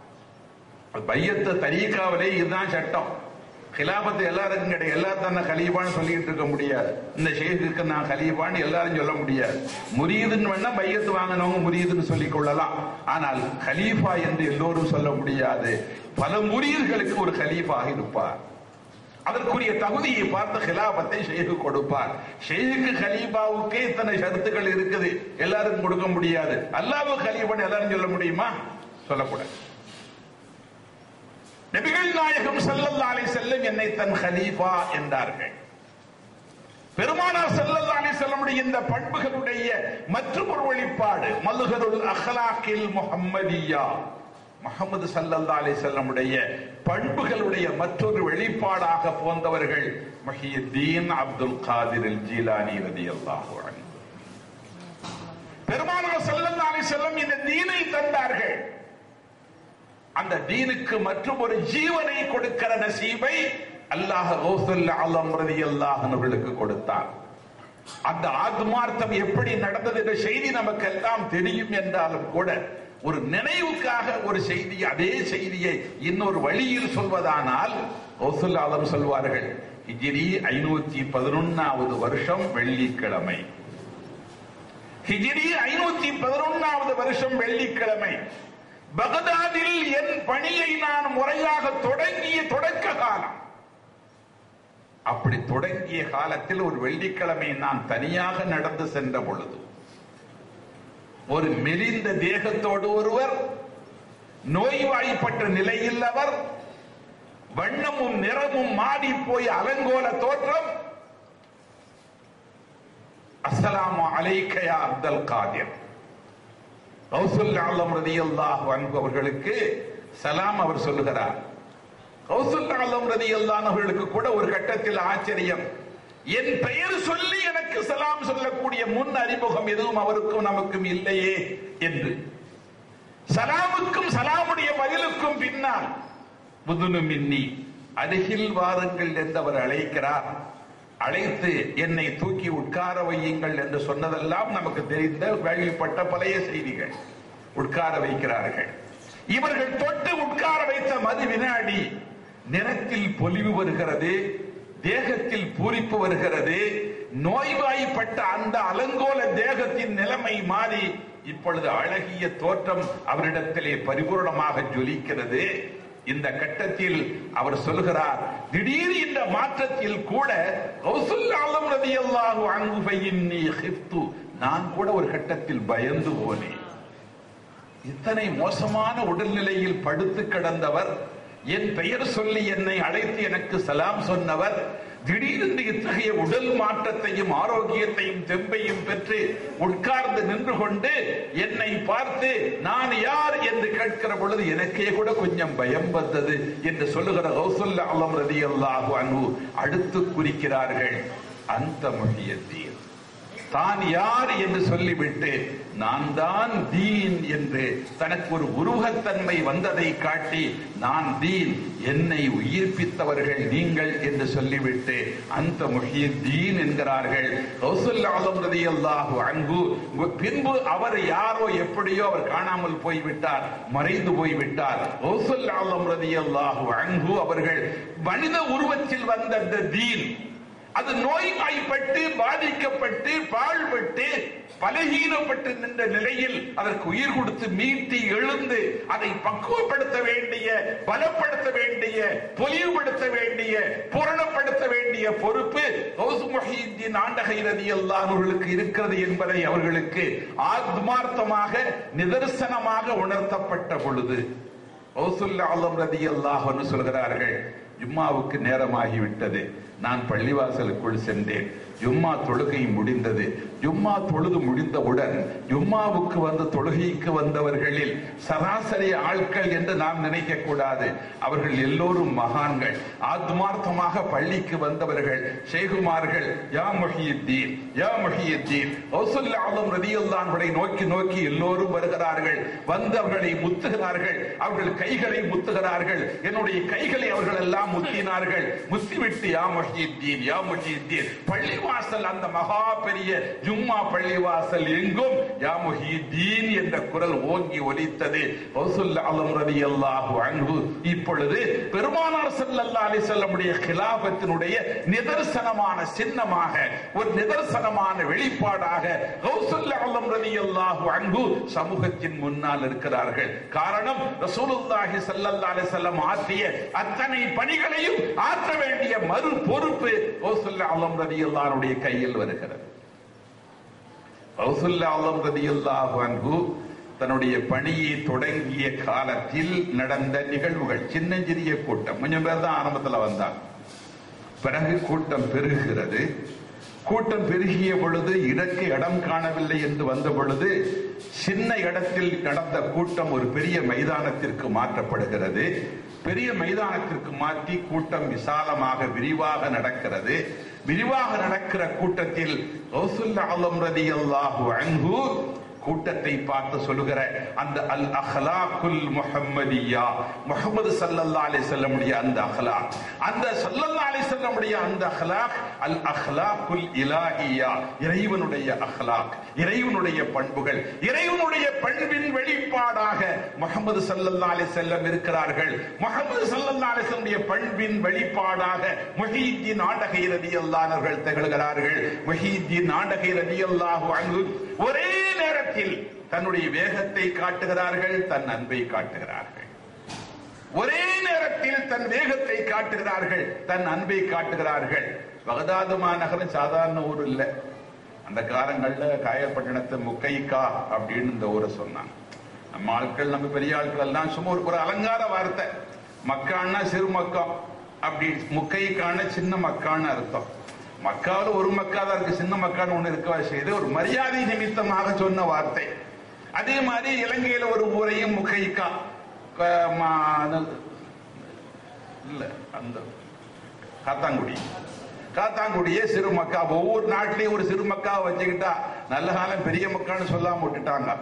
பையத்து தரீக்காவிலே இதுதான் சட்டம் ஹிலாபத்து எல்லாருக்கும் கிடையாது எல்லாரும் தான் கலீபான்னு சொல்லிட்டு இருக்க முடியாது இந்த ஷேகுக்கு நான் கலீபான்னு எல்லாரும் சொல்ல முடியாது முரீதுன்னு வேணா பையத்து வாங்கினவங்க முரீதுன்னு சொல்லிக் கொள்ளலாம் ஆனால் கலீஃபா என்று எல்லோரும் சொல்ல முடியாது பல முரீர்களுக்கு ஒரு கலீஃபாக இருப்பார் அதற்குரிய தகுதியை பார்த்து ஹிலாபத்தை ஷேகு கொடுப்பார் ஷேகுக்கு கலீஃபாவுக்கே இத்தனை ஷரத்துகள் இருக்குது எல்லாருக்கும் கொடுக்க முடியாது அல்லாஹ் கலீஃபான்னு எல்லாரும் சொல்ல முடியுமா சொல்லக்கூடாது நபிகள் நாயகம் ஸல்லல்லாஹு அலைஹி செல்லம் என்னை தன் ஹலீஃபா என்றார்கள் பெருமானார் ஸல்லல்லாஹு அலைஹி செல்லமுடைய இந்த பண்புகளுடைய மற்றும் ஒரு வெளிப்பாடு மல்ஹருல் அஹ்லாக்கில் முஹம்மதியா முகமது ஸல்லல்லாஹு அலைஹி செல்லமுடைய பண்புகளுடைய மற்றொரு வெளிப்பாடாக போந்தவர்கள் மஹியுத்தீன் அப்துல் காதிர் அல் ஜீலானி ரலியல்லாஹு அன்ஹு பெருமானார் ஸல்லல்லாஹு அலைஹி செல்லம் இந்த தீனை தந்தார்கள் அந்த தீனுக்கு மற்றும் ஒரு ஜீவனை கொடுக்கிற நசீபை அல்லாஹ் கௌசுல் ஆலம் ரலியல்லாஹு அன்ஹுவுக்கு கொடுத்தார் அந்த ஆத்மார்த்தம் எப்படி நடந்தது என்ற செய்தி நமக்கு எல்லாம் தெரியும் என்றாலும் கூட ஒரு நினைவுக்காக ஒரு செய்தி அதே செய்தியை இன்னொரு வழியில் சொல்வதானால் கௌசுல் ஆலம் சொல்வார்கள் ஹிஜ்ரி ஐநூத்தி பதினொன்னாவது வருஷம் வெள்ளிக்கிழமை ஹிஜ்ரி ஐநூத்தி பதினொன்னாவது வருஷம் வெள்ளிக்கிழமை பகதாதில் என் பணியை நான் முறையாக தொடங்கிய தொடக்க காலம் அப்படி தொடங்கிய காலத்தில் ஒரு வெள்ளிக்கிழமை நான் தனியாக நடந்து சென்ற பொழுது ஒரு மெலிந்த தேகத்தோடு ஒருவர் நோய்வாய்ப்பட்ட நிலையில் அவர் வண்ணமும் நிறமும் மாறி போய் அலங்கோல தோற்றம் அஸ்ஸலாமு அலைக்கயா அப்துல் காதிர் கௌசுல் ஆலம் ரதியல்லாஹு அன்பு அவர்களுக்கு சலாம் அவர் சொல்லுகிறார் கௌசுல் ஆலம் ரதியல்லான் அவர்களுக்கு கூட ஒரு கட்டத்தில் ஆச்சரியம் என் பெயர் சொல்லி எனக்கு சலாம் சொல்லக்கூடிய முன் அறிமுகம் எதுவும் அவருக்கும் நமக்கும் இல்லையே என்று சலாமுக்கும் சலாமுடைய பதிலுக்கும் பின்னால் புதுனு மின்னி அருகில் வாருங்கள் என்று அவர் அழைக்கிறார் அழைத்து என்னை தூக்கி உட்கார வையுங்கள் என்று சொன்னதெல்லாம் நமக்கு தெரிந்த கேள்விப்பட்ட பழைய செய்திகள் உட்கார வைக்கிறார்கள் இவர்கள் தொட்டு உட்கார வைத்த மது வினாடி நிறத்தில் பொலிவு வருகிறது தேகத்தில் பூரிப்பு வருகிறது நோய்வாய்ப்பட்ட அந்த அலங்கோல தேகத்தின் நிலைமை மாறி இப்பொழுது அழகிய தோற்றம் அவரிடத்திலே பரிபூர்ணமாக ஜொலிக்கிறது இந்த கட்டத்தில் அவர் சொல்கிறார் திடீர் இந்த மாற்றத்தில் கூட கௌசுல் ஆலம் ரதியல்லாஹு அன்ஹு ஃபைன்னி ஹிஃப்து நான் கூட ஒரு கட்டத்தில் பயந்து போனேன் இத்தனை மோசமான உடல்நிலையில் படுத்து கிடந்தவர் என் பெயர் சொல்லி என்னை அழைத்து எனக்கு சலாம் சொன்னவர் திடீரென்று இத்தகைய உடல் மாற்றத்தையும் ஆரோக்கியத்தையும் தெம்பையும் பெற்று உட்கார்ந்து நின்று கொண்டு என்னை பார்த்து நான் யார் என்று கேட்கிற பொழுது எனக்கே கூட கொஞ்சம் பயம் வந்தது என்று சொல்லுகிற கௌசல்ல அலம் ரதி அல்லாஹு அன்பு அடுத்து குறிக்கிறார்கள் அந்த மொழியத்தீர் தான் யார் என்று சொல்லிவிட்டு நான் தான் தீன் என்று தனக்கு ஒரு உருவத்தன்மை வந்ததை காட்டி நான் தீன் என்னை உயிர்ப்பித்தவர்கள் நீங்கள் என்று சொல்லிவிட்டு அந்த மொழிய தீன் என்கிறார்கள் ஆலம் ரதியல்லாஹு அன்பு பின்பு அவர் யாரோ எப்படியோ அவர் காணாமல் போய்விட்டார் மறைந்து போய்விட்டார் ஆலம் ரதியல்லாஹு அன்பு அவர்கள் மனித உருவத்தில் வந்த அந்த தீன் அது நோய்வாய்ப்பட்டு பாதிக்கப்பட்டு பாழ்பட்டு பலகீனப்பட்டு நின்ற நிலையில் அதற்கு உயிர் கொடுத்து மீட்டி எழுந்து அதை பக்குவப்படுத்த வேண்டிய பலப்படுத்த வேண்டிய பொலிவுபடுத்த வேண்டிய பூரணப்படுத்த வேண்டிய பொறுப்பு கௌசு மொஹீத்தின் ஆண்டகை ரதி அவர்களுக்கு இருக்கிறது என்பதை அவர்களுக்கு ஆத்மார்த்தமாக நிதர்சனமாக உணர்த்தப்பட்ட பொழுது கௌசுல்லா ஆலம் ரதி அல்லாஹ் சொல்கிறார்கள் ஜும்மாவுக்கு நேரமாகிவிட்டது நான் பள்ளிவாசலுக்குள் சென்றேன் ஜும்மா தொழுகை முடிந்தது ஜும்மா தொழுது முடிந்தவுடன் ஜும்மாவுக்கு வந்து தொழுகைக்கு வந்தவர்களில் சராசரி ஆட்கள் என்று நாம் நினைக்க கூடாது அவர்கள் எல்லோரும் மகான்கள் ஆத்மார்த்தமாக பள்ளிக்கு வந்தவர்கள் ஷேகுமார்கள் யா மொஹியுத்தீன் யா மொஹியுத்தீன் ஆலம் ரதியுல்லான்களை நோக்கி நோக்கி எல்லோரும் வருகிறார்கள் வந்து அவர்களை முத்துகிறார்கள் அவர்கள் கைகளை முத்துகிறார்கள் என்னுடைய கைகளை அவர்கள் எல்லாம் முத்தினார்கள் முத்திவிட்டு யா மொஹியுத்தீன் யா மொஹியுத்தீன் பள்ளிவாசல் அந்த மகா பெரிய ஜும்மா பள்ளிவாசல் எங்கும் யா முஹிதீன் என்ற குரல் ஓங்கி ஒலித்தது ரசூலுல்லாஹி அலம் ரலியல்லாஹு அன்ஹு இப்பொழுது பெருமானார் ஸல்லல்லாஹு அலைஹி வஸல்லமுடைய கிலாபத்தினுடைய நிதர்சனமான சின்னமாக ஒரு நிதர்சனமான வெளிப்பாடாக ரசூலுல்லாஹி அலம் ரலியல்லாஹு அன்ஹு சமூகத்தின் முன்னால் இருக்கிறார்கள் காரணம் ரசூலுல்லாஹி ஸல்லல்லாஹு அலைஹி வஸல்லம் ஆற்றிய அத்தனை பணிகளையும் ஆற்ற வேண்டிய மறு பொறுப்பு ரசூலுல்லாஹி அலம் ரலியல்லாஹுடைய கையில் வருகிறது ரசூல்லா அலம் ரதியல்லாஹு அன்ஹு தன்னுடைய பணியை தொடங்கிய காலத்தில் நடந்த நிகழ்வுகள் சின்னஞ்சிறிய கூட்டம் கொஞ்சம் பேர் தான் ஆரம்பத்துல வந்தாங்க பிறகு கூட்டம் பெருகிறது கூட்டம் பெருகிய பொழுது இடக்கு இடம் காணவில்லை என்று வந்த பொழுது சின்ன இடத்தில் நடந்த கூட்டம் ஒரு பெரிய மைதானத்திற்கு மாற்றப்படுகிறது பெரிய மைதானத்திற்கு மாற்றி கூட்டம் விசாலமாக விரிவாக நடக்கிறது விரிவாக நடக்கிற கூட்டத்தில் கௌசுல் ஆலம் ரலியல்லாஹு அன்ஹு கூட்டத்தை பார்த்து சொல்லுகிற அந்த அல் அஹ்லாக்குல் முஹம்மதியா முஹம்மது சல்லல்லா அலைஹி வஸல்லமுடைய அந்த அஹ்லாக் அந்த சல்லல்லா அலைஹி வஸல்லமுடைய அந்த அஹ்லாக் அல் அஹ்லாக்குல் இலாஹியா இறைவனுடைய அஹ்லாக் இறைவனுடைய பண்புகள் இறைவனுடைய பண்பின் வெளிப்பாடாக முஹம்மது சல்லல்லா அலைஹி வஸல்லம் இருக்கிறார்கள் முஹம்மது சல்லல்லா அலைஹி வஸல்லமுடைய பண்பின் வெளிப்பாடாக முஹீத்தீன் ஆண்டகை ரலியல்லாஹு அவர்கள் திகழ்கிறார்கள் முஹீத்தீன் ஆண்டகை ரலியல்லாஹு அன்ஹு ஒரே நேரத்தில் தன்னுடைய வேகத்தை காட்டுகிறார்கள் தன் அன்பை காட்டுகிறார்கள் ஒரே நேரத்தில் தன் வேகத்தை காட்டுகிறார்கள் தன் அன்பை காட்டுகிறார்கள் பகதாது மாநகரம் சாதாரண ஊர் இல்ல அந்த காலங்கள்ல காயப்பட்டினத்தை முக்கைக்கா அப்படின்னு இந்த ஊரை சொன்னாங்க நம்ம ஆட்கள் நம்ம பெரிய ஆட்கள் எல்லாம் சும்மா ஒரு- ஒரு அலங்கார வார்த்தை மக்கான்னா சிறு மக்கம் அப்படி முக்கைக்கான சின்ன மக்கான்னு அர்த்தம் மக்காவில் ஒரு மக்கா தான் இருக்கு சின்ன மக்கான்னு ஒண்ணு இருக்கவா செய்து ஒரு மரியாதை நிமித்தமாக சொன்ன வார்த்தை அதே மாதிரி இலங்கையில ஒரு ஊரையும் முக்கைக்கா க- மா- இல்ல அந்த காத்தாங்குடி காத்தாங்குடியே சிறு மக்கா ஒவ்வொரு நாட்டிலையும் ஒரு சிறு மக்கா வச்சுக்கிட்டா நல்ல காலம் பெரிய மக்கான்னு சொல்லாம விட்டுட்டாங்க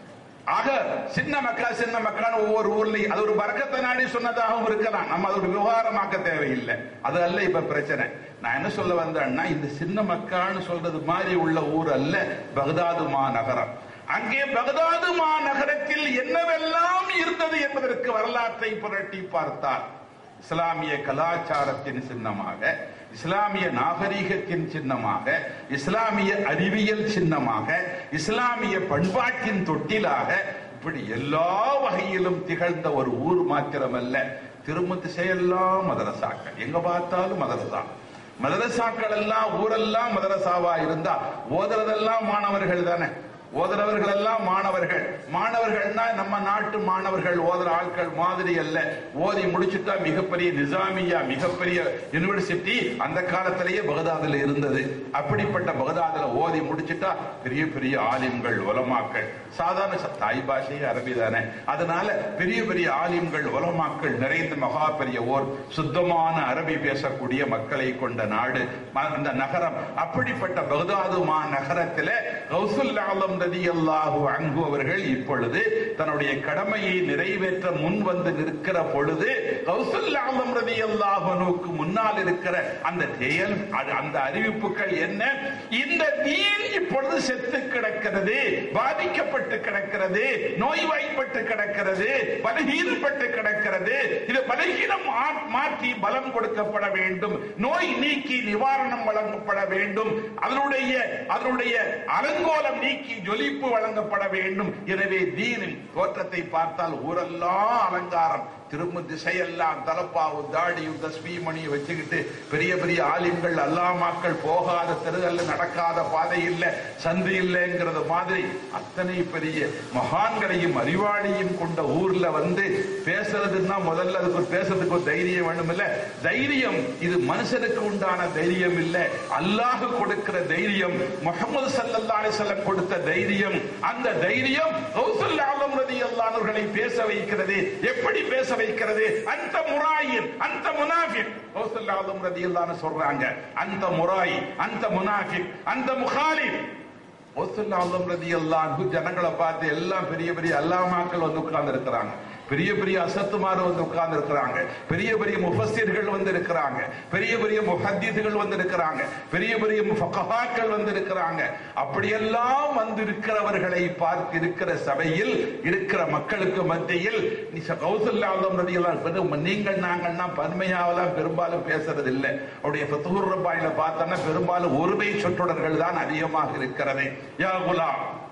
ஆக சின்ன மக்கா சின்ன மக்கான்னு ஒவ்வொரு ஊர்லயும் அது ஒரு பறக்கத்தை நாடி சொன்னதாகவும் இருக்கலாம் நம்ம அது ஒரு விவகாரமாக்க தேவையில்லை அது அல்ல இப்ப பிரச்சனை நான் என்ன சொல்ல வந்தேன்னா இந்த சின்ன மக்கான்னு சொல்றது மாதிரி உள்ள ஊர் அல்ல பகதாது மாநகரம் அங்கே பகதாது மாநகரத்தில் என்னவெல்லாம் இருந்தது என்பதற்கு வரலாற்றை புரட்டி பார்த்தார் இஸ்லாமிய கலாச்சாரத்தின் சின்னமாக இஸ்லாமிய நாகரீகத்தின் சின்னமாக இஸ்லாமிய அறிவியல் சின்னமாக இஸ்லாமிய பண்பாட்டின் தொட்டிலாக இப்படி எல்லா வகையிலும் திகழ்ந்த ஒரு ஊர் மாத்திரமல்ல திரும்ப திசையெல்லாம் மதரசாக்கள் எங்க பார்த்தாலும் மதரசா மதரசாக்கள் எல்லாம் ஊரெல்லாம் மதரசாவா இருந்தா ஓதுறதெல்லாம் மாணவர்கள் தானே ஓதுறவர்கள் எல்லாம் மாணவர்கள் மாணவர்கள்னா நம்ம நாட்டு மாணவர்கள் ஓதுற ஆட்கள் மாதிரி அல்ல ஓதி முடிச்சுட்டா மிகப்பெரிய நிசாமியா மிகப்பெரிய யூனிவர்சிட்டி அந்த காலத்திலேயே பகதாதுல இருந்தது அப்படிப்பட்ட பகதாதுல ஓதி முடிச்சுட்டா பெரிய பெரிய ஆலிம்கள் உலமாக்கள் சாதாரண ச- தாய் பாஷையே அரபி தானே அதனால பெரிய பெரிய ஆலிம்கள் உலமாக்கள் நிறைந்த மகா பெரிய ஓர் சுத்தமான அரபி பேசக்கூடிய மக்களை கொண்ட நாடு ம- அந்த நகரம் அப்படிப்பட்ட பகதாது மா நகரத்திலே கௌசுல் ஆலம் ரலியல்லாஹு அன்ஹு அவர்கள் இப்பொழுது தன்னுடைய கடமையை நிறைவேற்ற முன் வந்து நிற்கிற பொழுது கௌசுல் ஆலம் ரலியல்லாஹு அன்ஹுக்கு முன்னால் இருக்கிற அந்த செயல் அது- அந்த அறிவிப்புகள் என்ன இந்த தீன் இப்பொழுது செத்து கிடக்கிறது பாதிக்கப்பட்டு கிடக்கிறது நோய்வாய்ப்பட்டு கிடக்கிறது பலகீனப்பட்டு கிடக்கிறது இது பலகீனம் மா- மாற்றி பலம் கொடுக்கப்பட வேண்டும் நோய் நீக்கி நிவாரணம் வழங்கப்பட வேண்டும் அதனுடைய அதனுடைய அலங்கோலம் நீக்கி ஜொலிப்பு வழங்கப்பட வேண்டும் எனவே தீனின் தோற்றத்தை பார்த்தால் ஊரெல்லாம் அலங்காரம் திரும்ப திசையெல்லாம் தலப்பாவும் தாடியும் தஸ்மீமணியும் வச்சுக்கிட்டு பெரிய பெரிய ஆலிம்கள் அல்லாமாக்கள் போகாத தெருகல்ல நடக்காத பாதை இல்ல சந்து இல்லைங்கிறது மாதிரி அத்தனை பெரிய மகான்களையும் அறிவாளியும் கொண்ட ஊர்ல வந்து பேசுறதுன்னா முதல்ல அதுக்கு ஒரு பேசுறதுக்கு ஒரு தைரியம் வேணும் இல்ல தைரியம் இது மனுஷனுக்கு உண்டான தைரியம் இல்ல அல்லாஹ் கொடுக்கிற தைரியம் முகமது சல்லல்லாஹு அலைஹி வஸல்லம் கொடுத்த தைரியம் அந்த தைரியம் கௌசல் ஆலம் ரலியல்லாஹு அன்ஹுவை பேச வைக்கிறது எப்படி பேச வைக்கிறது அந்த முராயின் அந்த முனாஃபிக் கௌசல் ஆலம் ரலியல்லாஹு அன்ஹு சொல்றாங்க அந்த முராயி அந்த முனாஃபிக் அந்த முகாலிப் ஒசுல்லாஹம் ரதி அல்லாஹு ஜனங்களை பார்த்து எல்லாம் பெரிய பெரிய அல்லாமாக்கள் வந்து உட்கார்ந்து இருக்கிறாங்க பெரிய பெரிய அசத்துமார் வந்து உட்கார்ந்து இருக்கிறாங்க பெரிய பெரிய முஃபஸ்ஸிர்கள் வந்து இருக்கிறாங்க பெரிய பெரிய முஹத்தீதுகள் வந்து இருக்கிறாங்க பெரிய பெரிய ஃபகஹாக்கள் வந்து இருக்கிறாங்க அப்படியெல்லாம் வந்து இருக்கிறவர்களை பார்த்து இருக்கிற சபையில் இருக்கிற மக்களுக்கு மத்தியில் நீ கௌசல்லாஹம் ரதி அல்லாஹ் நீங்கள் நாங்கள்னா பன்மையாவெல்லாம் பெரும்பாலும் பேசுறது இல்லை அவருடைய ஃபத்துஹுர் ரப்பாயில பார்த்தோன்னா பெரும்பாலும் ஒருமை சொற்றொடர்கள் தான் அதிகமாக இருக்கிறது யா குலாம்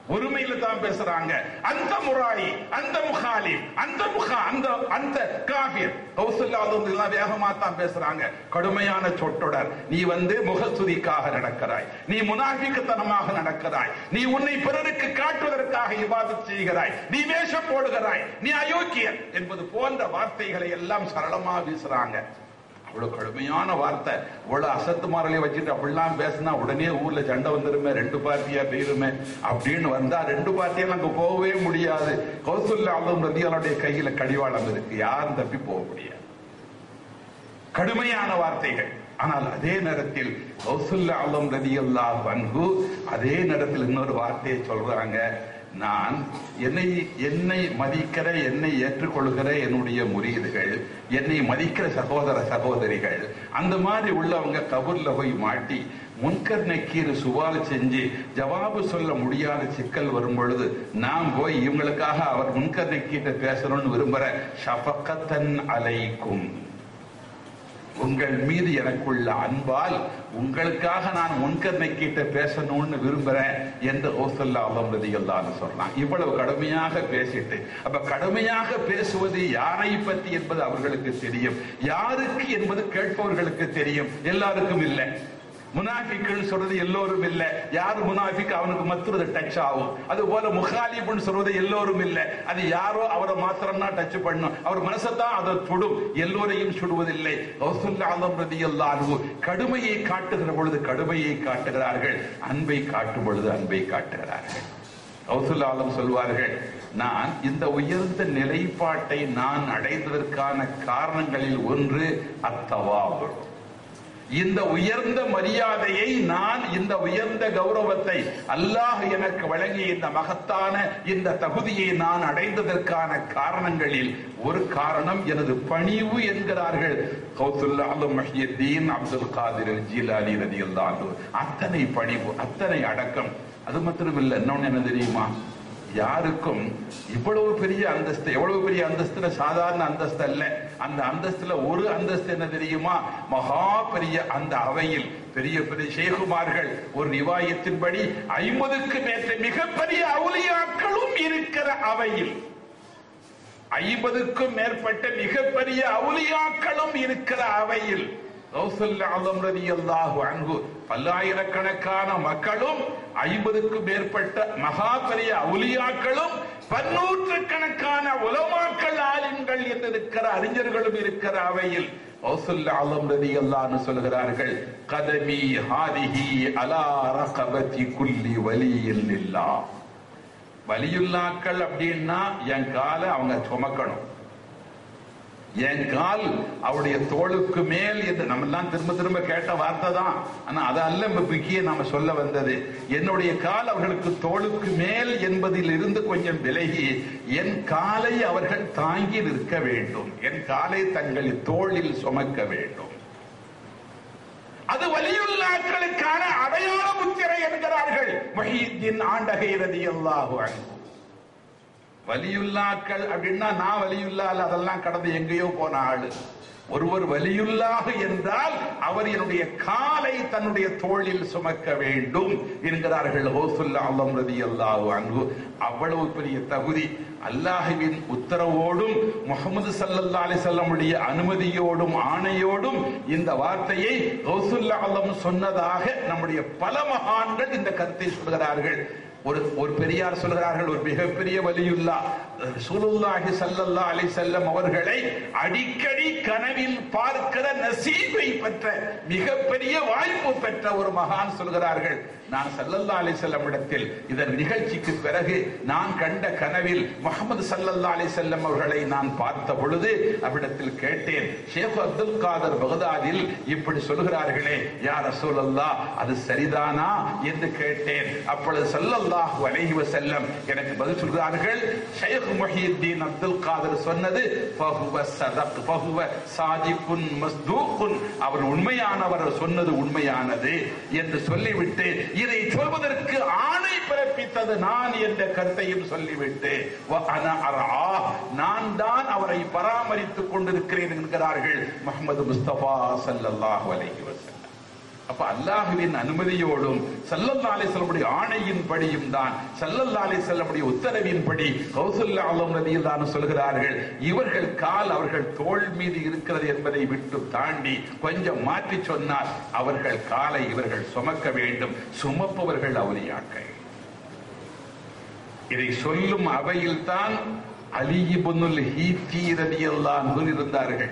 ஒருமையில தான் பேசுறாங்க அந்த முராயி அந்த முகாலி அந்த முகா அந்த அந்த காபிர் கௌசல்யாதெல்லாம் வேகமா தான் பேசுறாங்க கடுமையான சொற்றொடர் நீ வந்து முகஸ்துதிக்காக நடக்கிறாய் நீ முனாபிக்குத்தனமாக நடக்கிறாய் நீ உன்னை பிறருக்கு காட்டுவதற்காக இபாதத் செய்கிறாய் நீ வேஷம் போடுகிறாய் நீ அயோக்கியன் என்பது போன்ற வார்த்தைகளை எல்லாம் சரளமா வீசுறாங்க அவ்வளவு கடுமையான வார்த்தை இவ்வளவு அசத்து மாறலையை வச்சுட்டு அப்படிலாம் பேசினா உடனே ஊர்ல சண்டை வந்துருமே ரெண்டு பார்ட்டியா போயிருமே அப்படின்னு வந்தா ரெண்டு பார்ட்டியும் அங்க போகவே முடியாது கௌசல்யா அல்லும் ரதியாளுடைய கையில கடிவாளம் இருக்கு யாரும் தப்பி போக முடியாது கடுமையான வார்த்தைகள் ஆனால் அதே நேரத்தில் கௌசல்யா அல்லும் ரதியல்லாஹ் அன்ஹு அதே நேரத்தில் இன்னொரு வார்த்தையை சொல்றாங்க நான் என்னை என்னை மதிக்கிற என்னை ஏற்றுக்கொள்கிற என்னுடைய முறியீடுகள் என்னை மதிக்கிற சகோதர சகோதரிகள் அந்த மாதிரி உள்ளவங்க கபூர்ல போய் மாட்டி முன்கர் நக்கீர் சுவால் செஞ்சு ஜவாபு சொல்ல முடியாத சிக்கல் வரும் பொழுது நான் போய் இவங்களுக்காக அவர் முன்கர் நக்கீட்ட பேசணும்னு விரும்புற ஷபக்கத்தன் அலைக்கும் உங்கள் மீது எனக்குள்ள அன்பால் உங்களுக்காக நான் முன்கர்ணை கிட்ட பேசணும்னு விரும்புறேன் என்று ஓசல்லா அலம்பதி எல்லான்னு சொல்றான் இவ்வளவு கடுமையாக பேசிட்டு அப்ப கடுமையாக பேசுவது யாரை பற்றி என்பது அவர்களுக்கு தெரியும் யாருக்கு என்பது கேட்பவர்களுக்கு தெரியும் எல்லாருக்கும் இல்லை முனாஃபிக்கள் சொல்றது எல்லோரும் இல்ல யாரு முனாஃபிக் அவனுக்கு மத்துறது டச் ஆகும் அது போல முகாலிபுன்னு சொல்றது எல்லோரும் இல்ல அது யாரோ அவரை மாத்திரம் தான் டச் பண்ணும் அவர் மனசத்தான் அதை தொடும் எல்லோரையும் சுடுவதில்லை ரசூலுல்லாஹி அலைஹி ரலியல்லாஹு கடுமையை காட்டுகிற பொழுது கடுமையை காட்டுகிறார்கள் அன்பை காட்டும் பொழுது அன்பை காட்டுகிறார்கள் கௌசுல்லாலம் சொல்வார்கள் நான் இந்த உயர்ந்த நிலைப்பாட்டை நான் அடைந்ததற்கான காரணங்களில் ஒன்று அத்தவாபு இந்த உயர்ந்த மரியாதையை நான் இந்த உயர்ந்த கௌரவத்தை அல்லாஹ் எனக்கு வழங்கிய இந்த மகத்தான இந்த தகுதியை நான் அடைந்ததற்கான காரணங்களில் ஒரு காரணம் எனது பணிவு என்கிறார்கள் கௌசுல்லா அலு மஹியத்தீன் அப்துல் காதிர் ஜீலாலி ரதியுல்லாஹு அத்தனை பணிவு அத்தனை அடக்கம் அது மாத்திரமில்லை இன்னொன்னு என்ன தெரியுமா யாருக்கும் இவ்வளவு பெரிய அந்தஸ்து எவ்வளவு பெரிய அந்தஸ்துல சாதாரண அந்தஸ்து அல்ல அந்த அந்தஸ்துல ஒரு அந்தஸ்து என்ன தெரியுமா மகா பெரிய அந்த அவையில் பெரிய பெரிய ஷேகுமார்கள் ஒரு நிவாயத்தின்படி ஐம்பதுக்கு மேற்ற மிகப்பெரிய அவுலியாக்களும் இருக்கிற அவையில் ஐம்பதுக்கும் மேற்பட்ட மிகப்பெரிய அவுலியாக்களும் இருக்கிற அவையில் பல்லாயிரக்கணக்கான மக்களும் ஐம்பதுக்கும் மேற்பட்ட மகா பெரிய அவுலியாக்களும் பன்னூற்றுக்கணக்கான உலமாக்கள் ஆலிம்கள் என்று இருக்கிற அறிஞர்களும் இருக்கிற அவையில் சொல்லுகிறார்கள் கதமி ஹாதிஹி அலா ரகபதி குல்லி வலியில் இல்லா வலியுல்லாக்கள் அப்படின்னா என் காலை அவங்க சுமக்கணும் என் கால் அவருடைய தோளுக்கு மேல் என்று நம்ம எல்லாம் திரும்ப திரும்ப கேட்ட வார்த்தை தான் ஆனா அது அல்ல முக்கிய நாம சொல்ல வந்தது என்னுடைய கால் அவர்களுக்கு தோளுக்கு மேல் என்பதில் இருந்து கொஞ்சம் விலகி என் காலை அவர்கள் தாங்கி நிற்க வேண்டும் என் காலை தங்கள் தோளில் சுமக்க வேண்டும் அது வலியுள்ளாக்களுக்கான அடையாள முத்திரை என்கிறார்கள் மஹீத்தின் ஆண்டகை ரதி அல்லாஹு வலியுல்லாக்கள் அப்படின்னா நான் வலியுல்லா அதெல்லாம் கடந்து எங்கேயோ போன ஆளு ஒருவர் வலியுள்ளாக என்றால் அவர் என்னுடைய காலை தன்னுடைய தோளில் சுமக்க வேண்டும் என்கிறார்கள் ஹோசுல்லா அல்லம் ரதி அல்லாஹு அன்பு அவ்வளவு பெரிய தகுதி அல்லாஹுவின் உத்தரவோடும் முகமது சல்லல்லா அலி செல்லமுடைய அனுமதியோடும் ஆணையோடும் இந்த வார்த்தையை ஹோசுல்லா அல்லம் சொன்னதாக நம்முடைய பல மகான்கள் இந்த கருத்தை சொல்கிறார்கள் ஒரு ஒரு பெரியார் சொல்கிறார்கள் ஒரு மிகப்பெரிய வலியுல்லா சுலுல்லாஹி சல்லல்லா அலி செல்லம் அவர்களை அடிக்கடி கனவில் பார்க்கிற நசீபை பெற்ற மிகப்பெரிய வாய்ப்பு பெற்ற ஒரு மகான் சொல்கிறார்கள் நான் சல்லல்லா அலி செல்லம் இடத்தில் இதன் நிகழ்ச்சிக்கு பிறகு நான் கண்ட கனவில் முகமது சல்லல்லா அலி செல்லம் அவர்களை நான் பார்த்த பொழுது அவ்விடத்தில் கேட்டேன் ஷேக் அப்துல் காதர் பகதாதில் இப்படி சொல்கிறார்களே யார் ரசூலல்லா அது சரிதானா என்று கேட்டேன் அப்பொழுது சல்லல்லாஹு அலைஹி வஸல்லம் எனக்கு பதில் சொல்கிறார்கள் ஷேக் முஹியுத்தீன் அப்துல் காதர் சொன்னது ஃபஹுவ சதக் ஃபஹுவ சாதிகுன் மஸ்தூகுன் அவர் உண்மையானவர் சொன்னது உண்மையானது என்று சொல்லிவிட்டு இதை சொல்வதற்கு ஆணை பிறப்பித்தது நான் என்ற கருத்தையும் சொல்லிவிட்டு வ அன அரா நான் தான் அவரை பராமரித்துக் கொண்டிருக்கிறேன் என்கிறார்கள் முகமது முஸ்தபா ஸல்லல்லாஹு அலைஹி வஸல்லம் அப்ப அல்லாஹுவின் அனுமதியோடும் சல்லல்லா அலிஸ்லமுடைய ஆணையின்படியும் தான் சல்லல்லா அலிஸ்லமுடைய உத்தரவின்படி கௌசல்யா ஆலம் நதியில் சொல்கிறார்கள் இவர்கள் கால் அவர்கள் தோள் மீது இருக்கிறது என்பதை விட்டு தாண்டி கொஞ்சம் மாற்றி சொன்னால் அவர்கள் காலை இவர்கள் சுமக்க வேண்டும் சுமப்பவர்கள் அவலியாக்கள் இதை சொல்லும் அவையில் தான் அலியிபுனுல் ஹீத்தி ரதியல்லாஹு இருந்தார்கள்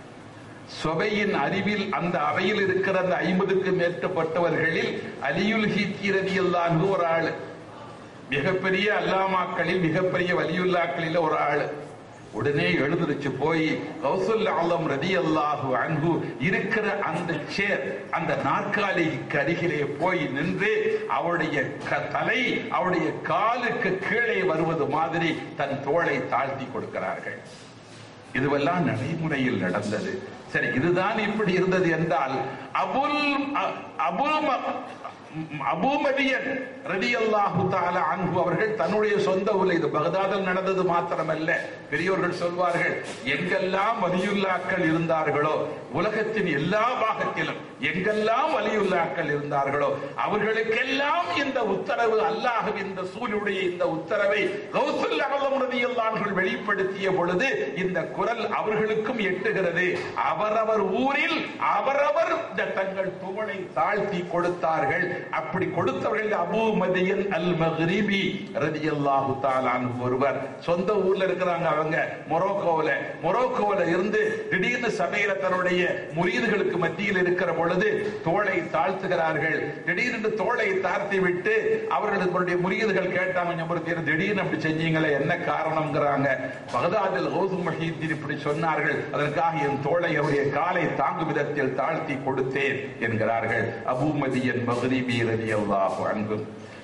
சொபையின் அறிவில் அந்த அவையில் இருக்கிற அந்த ஐம்பதுக்கு மேற்பட்டவர்களில் அலியுல் ஹீத்தி ரதியல்லாஹு ஒரு ஆளு மிகப்பெரிய அல்லாமாக்களில் மிகப்பெரிய வலியுல்லாக்களில் ஒரு ஆளு உடனே எழுந்திருச்சு போய் கௌசல் ஆலம் ரதி அல்லாஹு அன்பு இருக்கிற அந்த சேர் அந்த நாற்காலிக்கு அருகிலே போய் நின்று அவருடைய க- தலை அவருடைய காலுக்கு கீழே வருவது மாதிரி தன் தோளை தாழ்த்தி கொடுக்கிறார்கள் இதுவெல்லாம் நடைமுறையில் நடந்தது சரி இதுதான் இப்படி இருந்தது என்றால் அபுல் அ- அபுல் ம- அபூமதியன் ரலியல்லாஹு தஆலா அன்ஹு அவர்கள் தன்னுடைய சொந்த ஊரில் இது பகதாதில் நடந்தது மாத்திரமல்ல பெரியோர்கள் சொல்வார்கள் எங்கெல்லாம் வலியுல்லாக்கள் இருந்தார்களோ உலகத்தின் எல்லா பாகத்திலும் எங்கெல்லாம் வலியுல்லாக்கள் இருந்தார்களோ அவர்களுக்கெல்லாம் இந்த உத்தரவு அல்லாஹ்வின் இந்த சூரியனுடைய இந்த உத்தரவை கௌசல் அகலம் ரலியல்லாஹு வெளிப்படுத்திய பொழுது இந்த குரல் அவர்களுக்கும் எட்டுகிறது அவரவர் ஊரில் அவரவர் இந்த தங்கள் புகழை தாழ்த்தி கொடுத்தார்கள் அப்படி கொடுத்தவர்கள் அபூ மதியன் அல் மக்ரிபி ரதியல்லாஹு தாலான் ஒருவர் சொந்த ஊர்ல இருக்கிறாங்க அவங்க மொரோக்கோல மொரோக்கோல இருந்து திடீர்னு சபையில தன்னுடைய முரீதுகளுக்கு மத்தியில் இருக்கிற பொழுது தோளை தாழ்த்துகிறார்கள் திடீர்னு தோளை தாழ்த்தி விட்டு அவர்களுடைய முரீதுகள் கேட்டாங்க ஞாபகத்தில் திடீர்னு அப்படி செஞ்சீங்களே என்ன காரணம்ங்கிறாங்க பகதாதில் ஹவுஸ் மஹீத்தின் இப்படி சொன்னார்கள் அதற்காக என் தோளை அவருடைய காலை தாங்கும் விதத்தில் தாழ்த்தி கொடுத்தேன் என்கிறார்கள் அபூமதியன் மகரிபி ரலியல்லாஹு அன்ஹு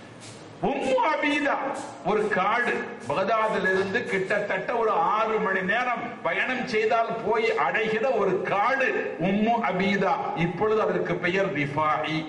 உம்மு அபீதா ஒரு காடு பகதாதிலிருந்து கிட்டத்தட்ட ஒரு ஆறு மணி நேரம் பயணம் செய்தால் போய் அடைகிற ஒரு காடு உம்மு அபீதா இப்பொழுது அதற்கு பெயர் ரிஃபாயி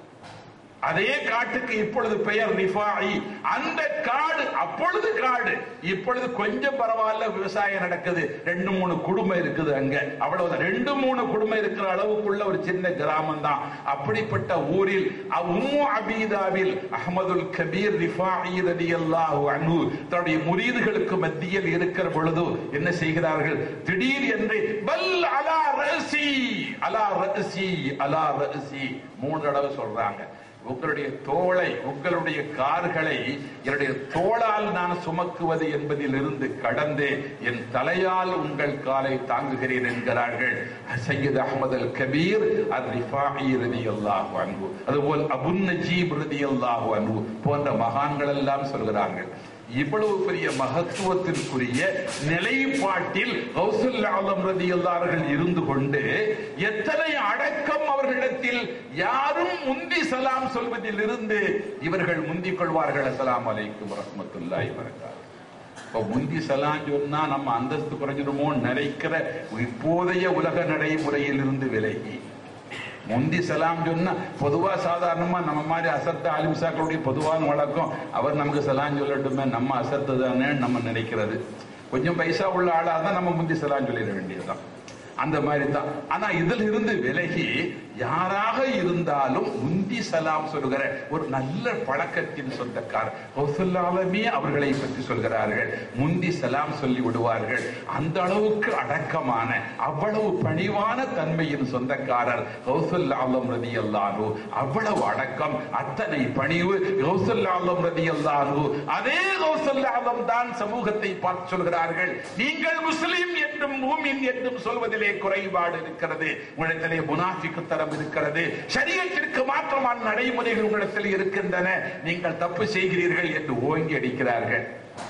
அதே காட்டுக்கு இப்பொழுது பெயர் ரிஃபாயி அந்த காடு அப்பொழுது காடு இப்பொழுது கொஞ்சம் பரவாயில்ல விவசாயம் நடக்குது ரெண்டு மூணு குடும்பம் இருக்குது அங்க அவ்வளவுதான் ரெண்டு மூணு குடும்பம் இருக்கிற அளவுக்குள்ள ஒரு சின்ன கிராமம் தான் அப்படிப்பட்ட ஊரில் அ- உம்மு அபீதாவில் அஹமதுல் கபீர் ரிஃபாயி ரலியல்லாஹு அன்ஹு தன்னுடைய முரீதுகளுக்கு மத்தியில் இருக்கிற பொழுது என்ன செய்கிறார்கள் திடீர் என்று பல் அலா ரசி அலா ரசி அலா ரசி மூணு தடவை சொல்றாங்க உங்களுடைய தோளை உங்களுடைய கார்களை என்னுடைய தோளால் நான் சுமக்குவது என்பதிலிருந்து கடந்து என் தலையால் உங்கள் காலை தாங்குகிறேன் என்கிறார்கள் சையத் அஹமது அல் கபீர் அல் ரிஃபாயி ரலியல்லாஹு அன்ஹு அதுபோல் அபுன் நஜீப் ரலியல்லாஹு அன்ஹு போன்ற மகான்கள் எல்லாம் சொல்கிறார்கள் இவ்வளவு பெரிய மகத்துவத்திற்குரிய நிலைப்பாட்டில் கௌசல் ஆலம் ரதியல்லார்கள் இருந்து கொண்டு எத்தனை அடக்கம் அவர்களிடத்தில் யாரும் முந்தி சலாம் சொல்வதில் இருந்து இவர்கள் முந்திக் கொள்வார்கள் அஸ்ஸலாமு அலைக்கும் வரஹ்மத்துல்லாஹி வரகாத்துஹு இப்ப முந்தி சலாம் சொன்னா நம்ம அந்தஸ்து குறைஞ்சிடுமோ நினைக்கிற இப்போதைய உலக நடைமுறையில் இருந்து விலகி முந்தி சலாம் சொன்னா பொதுவா சாதாரணமா நம்ம மாதிரி அசத்த ஆலிம்சாக்களுடைய பொதுவான வழக்கம் அவர் நமக்கு சலாம் சொல்லட்டுமே நம்ம அசத்து தானே நம்ம நினைக்கிறது கொஞ்சம் பைசா உள்ள ஆளா தான் நம்ம முந்தி சலாம் சொல்லிட வேண்டியதுதான் அந்த மாதிரி தான் ஆனா இதில் இருந்து விலகி யாராக இருந்தாலும் முந்தி சலாம் சொல்கிற ஒரு நல்ல பழக்கத்தின் சொந்தக்காரர் கௌசல்லாலமே அவர்களை பற்றி சொல்கிறார்கள் முந்தி சலாம் சொல்லி விடுவார்கள் அந்த அளவுக்கு அடக்கமான அவ்வளவு பணிவான தன்மையின் சொந்தக்காரர் கௌசல்லாலம் ரதி அல்லாஹு அவ்வளவு அடக்கம் அத்தனை பணிவு கௌசல்லாலம் ரதி அல்லாஹு அதே கௌசல்லாலம் தான் சமூகத்தை பார்த்து சொல்கிறார்கள் நீங்கள் முஸ்லிம் என்றும் மூமின் என்றும் சொல்வதிலே குறைபாடு இருக்கிறது உங்களிடத்திலே முனாஃபிக்கு தரம் இருக்கிறது சரியத்திற்கு மாற்றமான நடைமுறைகள் உங்களிடத்தில் இருக்கின்றன நீங்கள் தப்பு செய்கிறீர்கள் என்று ஓங்கி அடிக்கிறார்கள்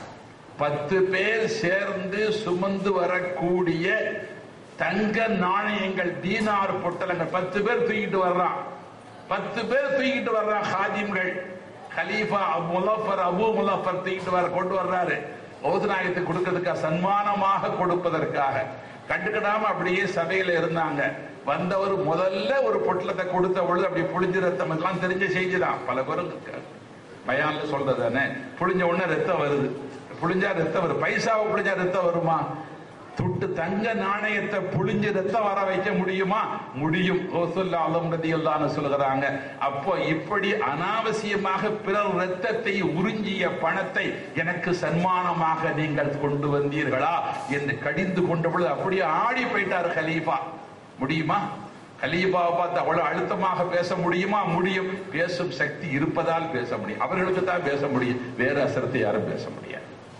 பத்து பேர் சேர்ந்து சுமந்து வரக்கூடிய தங்க நாணயங்கள் தீனார் பொட்டலங்கள் பத்து பேர் தூக்கிட்டு வர்றான் பத்து பேர் தூக்கிட்டு வர்றான் ஹாஜிம்கள் கலீஃபா அபு முலஃபர் அபு முலஃபர் தூக்கிட்டு வர கொண்டு வர்றாரு ஓதுநாயகத்துக்கு கொடுக்கிறதுக்காக சன்மானமாக கொடுப்பதற்காக கண்டுக்கிடாம அப்படியே சபையில இருந்தாங்க வந்தவர் முதல்ல ஒரு பொட்டலத்தை கொடுத்த பொழுது அப்படி புளிஞ்ச ரத்தம் எல்லாம் தெரிஞ்ச செய்தி தான் பல பேரும் பயான்ல சொல்றது தானே புளிஞ்ச உடனே ரத்தம் வருது புளிஞ்சா ரத்தம் வரும் பைசாவை புளிஞ்சா ரத்தம் வருமா துட்டு தங்க நாணயத்தை புழிஞ்சு ரத்தம் வர வைக்க முடியுமா முடியும் ரசூலுல்லாஹி ரதியல்லாஹு சொல்கிறாங்க அப்போ இப்படி அனாவசியமாக பிறர் ரத்தத்தை உறிஞ்சிய பணத்தை எனக்கு சன்மானமாக நீங்கள் கொண்டு வந்தீர்களா என்று கடிந்து கொண்ட பொழுது அப்படியே ஆடி போயிட்டார் கலீஃபா முடியுமா கலீஃபாவை பார்த்து அவ்வளவு அழுத்தமாக பேச முடியுமா முடியும் பேசும் சக்தி இருப்பதால் பேச முடியும் அவர்களுக்கு தான் பேச முடியும் வேற அசரத்தை யாரும் பேச முடியாது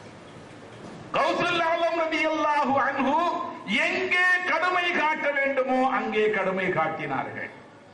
கௌசல் ஆலம் ரலியல்லாஹு அன்ஹு எங்கே கடுமை காட்ட வேண்டுமோ அங்கே கடுமை காட்டினார்கள்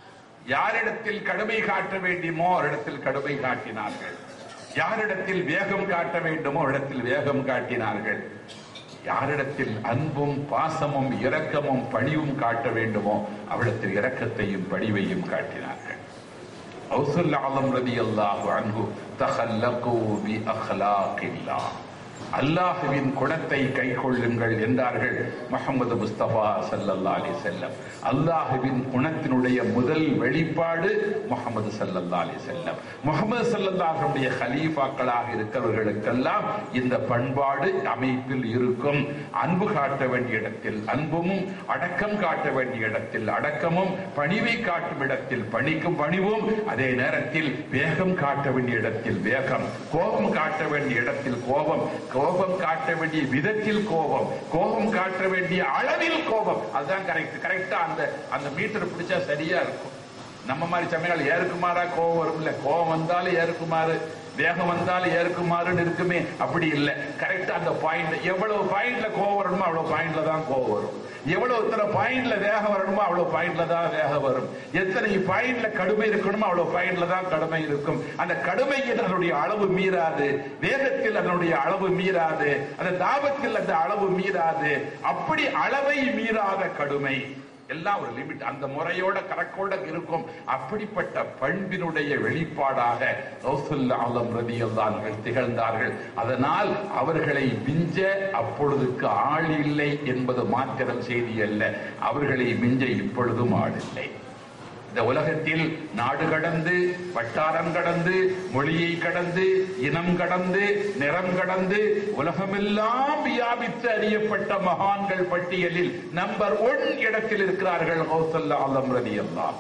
யாரிடத்தில் கடுமை காட்ட வேண்டுமோ அவரிடத்தில் கடுமை காட்டினார்கள் யாரிடத்தில் வேகம் காட்ட வேண்டுமோ இடத்தில் வேகம் காட்டினார்கள் யாரிடத்தில் அன்பும் பாசமும் இரக்கமும் பணிவும் காட்ட வேண்டுமோ அவரிடத்தில் இரக்கத்தையும் பணிவையும் காட்டினார்கள் அவுசுல் ஆலம் ரலியல்லாஹு அன்ஹு தஹல்லகு பி அஹ்லாகில்லாஹ் அல்லாஹுவின் குணத்தை கை கொள்ளுங்கள் என்றார்கள் முகமது முஸ்தபா சல்லல்லா அலி செல்லம் அல்லாஹுவின் குணத்தினுடைய முதல் வெளிப்பாடு முகமது சல்லல்லா அலி செல்லம் முகமது சல்லல்லாஹுடைய ஹலீஃபாக்களாக இருக்கிறவர்களுக்கெல்லாம் இந்த பண்பாடு அமைப்பில் இருக்கும் அன்பு காட்ட வேண்டிய இடத்தில் அன்பும் அடக்கம் காட்ட வேண்டிய இடத்தில் அடக்கமும் பணிவை காட்டும் இடத்தில் பணிக்கும் பணிவும் அதே நேரத்தில் வேகம் காட்ட வேண்டிய இடத்தில் வேகம் கோபம் காட்ட வேண்டிய இடத்தில் கோபம் கோபம் காட்ட வேண்டிய விதத்தில் கோபம் கோபம் காட்ட வேண்டிய அளவில் கோபம் அதுதான் கரெக்ட் கரெக்டா அந்த அந்த மீட்டர் பிடிச்சா சரியா இருக்கும் நம்ம மாதிரி சமயம் ஏற்குமாறா கோபம் வரும் இல்ல கோபம் வந்தாலும் ஏற்குமாறு வேகம் வந்தாலும் ஏற்குமாறுன்னு இருக்குமே அப்படி இல்லை கரெக்டா அந்த பாயிண்ட் எவ்வளவு பாயிண்ட்ல கோவம் வரணுமோ அவ்வளவு பாயிண்ட்ல தான் கோவம் வரும் எவ்வளவு எத்தனை பாயிண்ட்ல வேகம் வரணுமோ அவ்வளவு பாயிண்ட்ல தான் வேகம் வரும் எத்தனை பாயிண்ட்ல கடுமை இருக்கணுமோ அவ்வளவு பாயிண்ட்ல தான் கடுமை இருக்கும் அந்த கடுமையில் அதனுடைய அளவு மீறாது வேகத்தில் அதனுடைய அளவு மீறாது அந்த தாபத்தில் அந்த அளவு மீறாது அப்படி அளவை மீறாத கடுமை எல்லாம் ஒரு லிமிட் அந்த முறையோட கணக்கோட இருக்கும் அப்படிப்பட்ட பண்பினுடைய வெளிப்பாடாக ரசூல் ஆலம் ரதியல்லான்கள் திகழ்ந்தார்கள் அதனால் அவர்களை விஞ்ச அப்பொழுதுக்கு ஆள் இல்லை என்பது மாத்திரம் செய்தி அல்ல அவர்களை விஞ்ச இப்பொழுதும் ஆள் இல்லை இந்த உலகத்தில் நாடு கடந்து வட்டாரம் கடந்து மொழியை கடந்து இனம் கடந்து நிறம் கடந்து உலகமெல்லாம் வியாபித்து அறியப்பட்ட மகான்கள் பட்டியலில் நம்பர் ஒன் இடத்தில் இருக்கிறார்கள் ஹௌசல்லா ஆலம் ரதி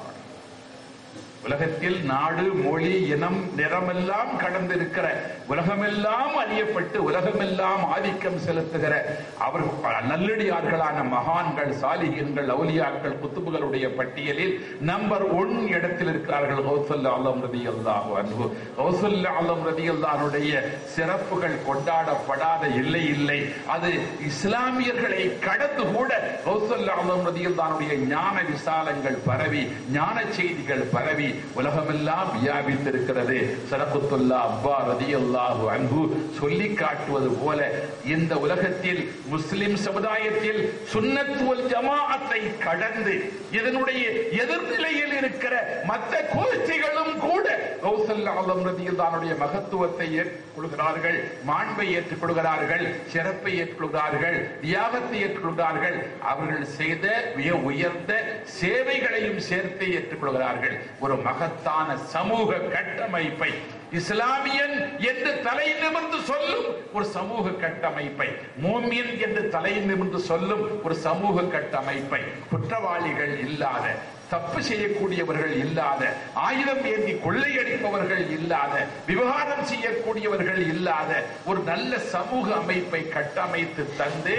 உலகத்தில் நாடு மொழி இனம் நிறமெல்லாம் கடந்து இருக்கிற உலகமெல்லாம் அறியப்பட்டு உலகமெல்லாம் ஆதிக்கம் செலுத்துகிற அவர் நல்லடியார்களான மகான்கள் சாலிகன்கள் அவுலியாக்கள் குத்துபுகளுடைய பட்டியலில் நம்பர் ஒன் இடத்தில் இருக்கிறார்கள் ஹௌசல்லா அலம் ரதி அல்லாஹு அன்பு ஹௌசல்லா அலம் ரதி அல்லானுடைய சிறப்புகள் கொண்டாடப்படாத இல்லை இல்லை அது இஸ்லாமியர்களை கடந்து கூட ஹௌசல்லா அலம் ரதி அல்லானுடைய ஞான விசாலங்கள் பரவி ஞான செய்திகள் பரவி உலகமெல்லாம் வியாபித்திருக்கிறது சரகுத்துல்லா அப்பா ரதி அல்லாஹு அன்பு சொல்லி காட்டுவது போல இந்த உலகத்தில் முஸ்லிம் சமுதாயத்தில் சுன்னத்துவல் ஜமாஅத்தை கடந்து இதனுடைய எதிர்நிலையில் இருக்கிற மற்ற கோஷ்டிகளும் கூட கௌசல்ல ஆலம் ரதியுல்லானுடைய மகத்துவத்தை ஏற்றுக்கொள்கிறார்கள் மாண்பை ஏற்றுக்கொள்கிறார்கள் சிறப்பை ஏற்றுக்கொள்கிறார்கள் தியாகத்தை ஏற்றுக்கொள்கிறார்கள் அவர்கள் செய்த மிக உயர்ந்த சேவைகளையும் சேர்த்து ஏற்றுக்கொள்கிறார்கள் ஒரு மகத்தான சமூக கட்டமைப்பை இஸ்லாமியன் என்று தலை நிமிர்ந்து சொல்லும் ஒரு சமூக கட்டமைப்பை மூமியன் என்று தலை நிமிர்ந்து சொல்லும் ஒரு சமூக கட்டமைப்பை குற்றவாளிகள் இல்லாத தப்பு செய்யக்கூடியவர்கள் இல்லாத ஆயுதம் ஏந்தி கொள்ளையடிப்பவர்கள் இல்லாத விவகாரம் செய்யக்கூடியவர்கள் இல்லாத ஒரு நல்ல சமூக அமைப்பை கட்டமைத்து தந்து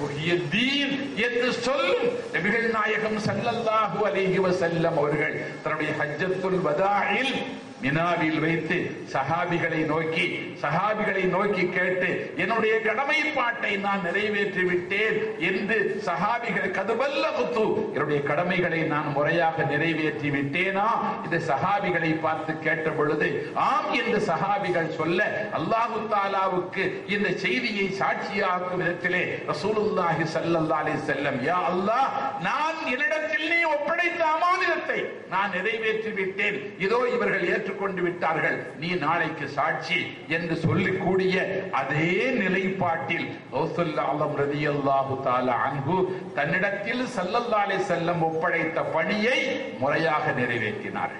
தீன் என்று சொல்லும் நபிகள் நாயகம் சல்லல்லாஹு அலைஹி வஸல்லம் அவர்கள் தன்னுடைய ஹஜ்ஜத்துல் வதாயில் மினாவில் வைத்து சஹாபிகளை நோக்கி சஹாபிகளை நோக்கி கேட்டு என்னுடைய கடமைப்பாட்டை நான் நிறைவேற்றி விட்டேன் என்று சஹாபிகள் கதுபல்ல முத்து என்னுடைய கடமைகளை நான் முறையாக நிறைவேற்றி விட்டேனா இந்த சஹாபிகளை பார்த்து கேட்ட பொழுது ஆம் என்று சஹாபிகள் சொல்ல அல்லாஹு தாலாவுக்கு இந்த செய்தியை சாட்சியாக்கும் விதத்திலே ரசூலுல்லாஹி ஸல்லல்லாஹு அலைஹி வஸல்லம் யா அல்லாஹ் நான் என்னிடத்தில் நீ ஒப்படைத்த அமானிதத்தை நான் நிறைவேற்றி விட்டேன் இதோ இவர்கள் ஏற்றுக்கொண்டு விட்டார்கள் நீ நாளைக்கு சாட்சி என்று சொல்லிக்கூடிய அதே நிலைப்பாட்டில் ஆலம் ரதியல்லாஹு தாலா அன்பு தன்னிடத்தில் சல்லல்லாலே செல்லம் ஒப்படைத்த பணியை முறையாக நிறைவேற்றினார்கள்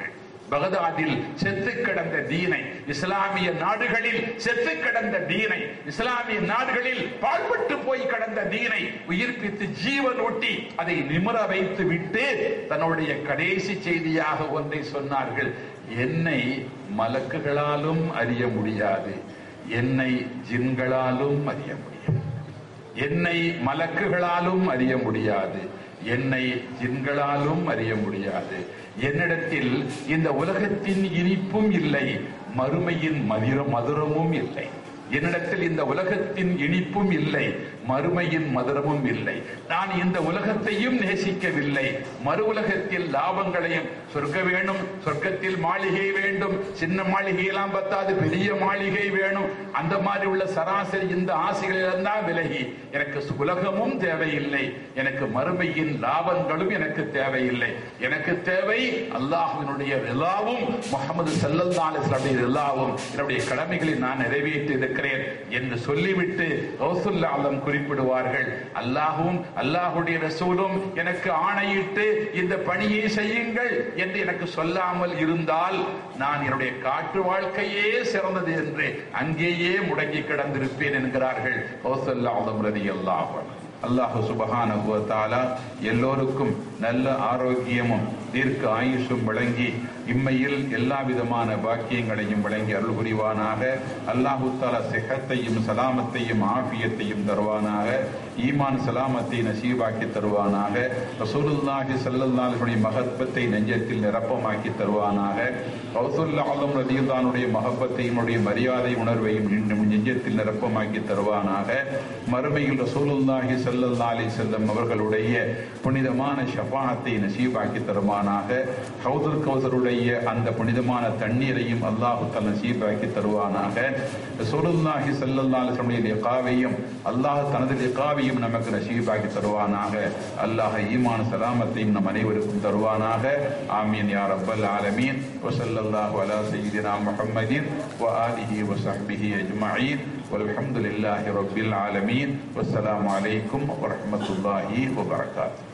பகதாதில் செத்து கிடந்த தீனை இஸ்லாமிய நாடுகளில் செத்து கிடந்த தீனை இஸ்லாமிய நாடுகளில் பாழ்பட்டு போய் கிடந்த தீனை உயிர்ப்பித்து ஜீவனூட்டி அதை நிமிர வைத்து விட்டு தன்னுடைய கடைசி செய்தியாக ஒன்றை சொன்னார்கள் என்னை மலக்குகளாலும் அறிய முடியாது என்னை ஜின்களாலும் அறிய முடியாது என்னை மலக்குகளாலும் அறிய முடியாது என்னை ஜின்களாலும் அறிய முடியாது என்னிடத்தில் இந்த உலகத்தின் இனிப்பும் இல்லை மறுமையின் மதிர மதுரமும் இல்லை என்னிடத்தில் இந்த உலகத்தின் இனிப்பும் இல்லை மறுமையின் மதுரமும் இல்லை நான் இந்த உலகத்தையும் நேசிக்கவில்லை மறு உலகத்தில் லாபங்களையும் சொர்க்க வேணும் சொர்க்கத்தில் மாளிகை வேண்டும் சின்ன மாளிகையெல்லாம் பத்தாது பெரிய மாளிகை வேணும் அந்த மாதிரி உள்ள சராசரி இந்த ஆசைகளிலிருந்தான் விலகி எனக்கு உலகமும் தேவையில்லை எனக்கு மறுமையின் லாபங்களும் எனக்கு தேவையில்லை எனக்கு தேவை அல்லாஹுவினுடைய ரிலாவும் முகமது சல்லல்லாஹுடைய ரிலாவும் என்னுடைய கடமைகளை நான் நிறைவேற்றி இருக்கிறேன் என்று சொல்லிவிட்டு ரசூல் ஆலம் குறிப்பிடுவார்கள் அல்லாஹும் அல்லாஹுடைய ரசூலும் எனக்கு ஆணையிட்டு இந்த பணியை செய்யுங்கள் என்று எனக்கு சொல்லாமல் இருந்தால் நான் என்னுடைய காட்டு வாழ்க்கையே சிறந்தது என்று அங்கேயே முடங்கி கிடந்திருப்பேன் என்கிறார்கள் ரசூல் ஆலம் ரதி அல்லாஹ் அல்லாஹு சுபஹானஹு வ தஆலா எல்லோருக்கும் நல்ல ஆரோக்கியமும் தீர்க்க ஆயுஷும் வழங்கி இம்மையில் எல்லா விதமான பாக்கியங்களையும் வழங்கி அருள் புரிவானாக அல்லாஹு தாலா சிஹத்தையும் சலாமத்தையும் ஆஃபியத்தையும் தருவானாக ஈமான் சலாமத்தை நசீபாக்கி தருவானாக ரசூலுல்லாஹி ஸல்லல்லாஹு மகத்பத்தை நெஞ்சத்தில் நிரப்பமாக்கி தருவானாக ரசூல் ஆலம் ரதியுல்லானுடைய மகப்பத்தையும் உடைய மரியாதை உணர்வையும் நம் நெஞ்சத்தில் நிரப்பமாக்கி தருவானாக மறுமையில் ரசூலுல்லாஹி ஸல்லல்லாஹு அலைஹி வஸல்லம் அவர்களுடைய புனிதமான ஷஃபாஅத்தை நசீபாக்கி தருவானாக ஹவுதுல் கௌசருடைய அந்த புனிதமான தண்ணீரையும் அல்லாஹு தஆலா நசீபாக்கி தருவானாக ரசூலுல்லாஹி ஸல்லல்லாஹு அலைஹி வஸல்லம் லிகாவையும் அல்லாஹ் தனது லிகாவையும் நமக்கு நசீபாக்கி தருவானாக அல்லாஹ் ஈமான் சலாமத்தையும் நம் அனைவருக்கும் தருவானாக ஆமீன் யா ரப்பல் ஆலமீன் வஸல்லல்லாஹு அலா சய்யிதினா முஹம்மதின் வ ஆலிஹி வ ஸஹ்பிஹி அஜ்மஈன் والحمد لله رب العالمين والسلام عليكم ورحمة الله وبركاته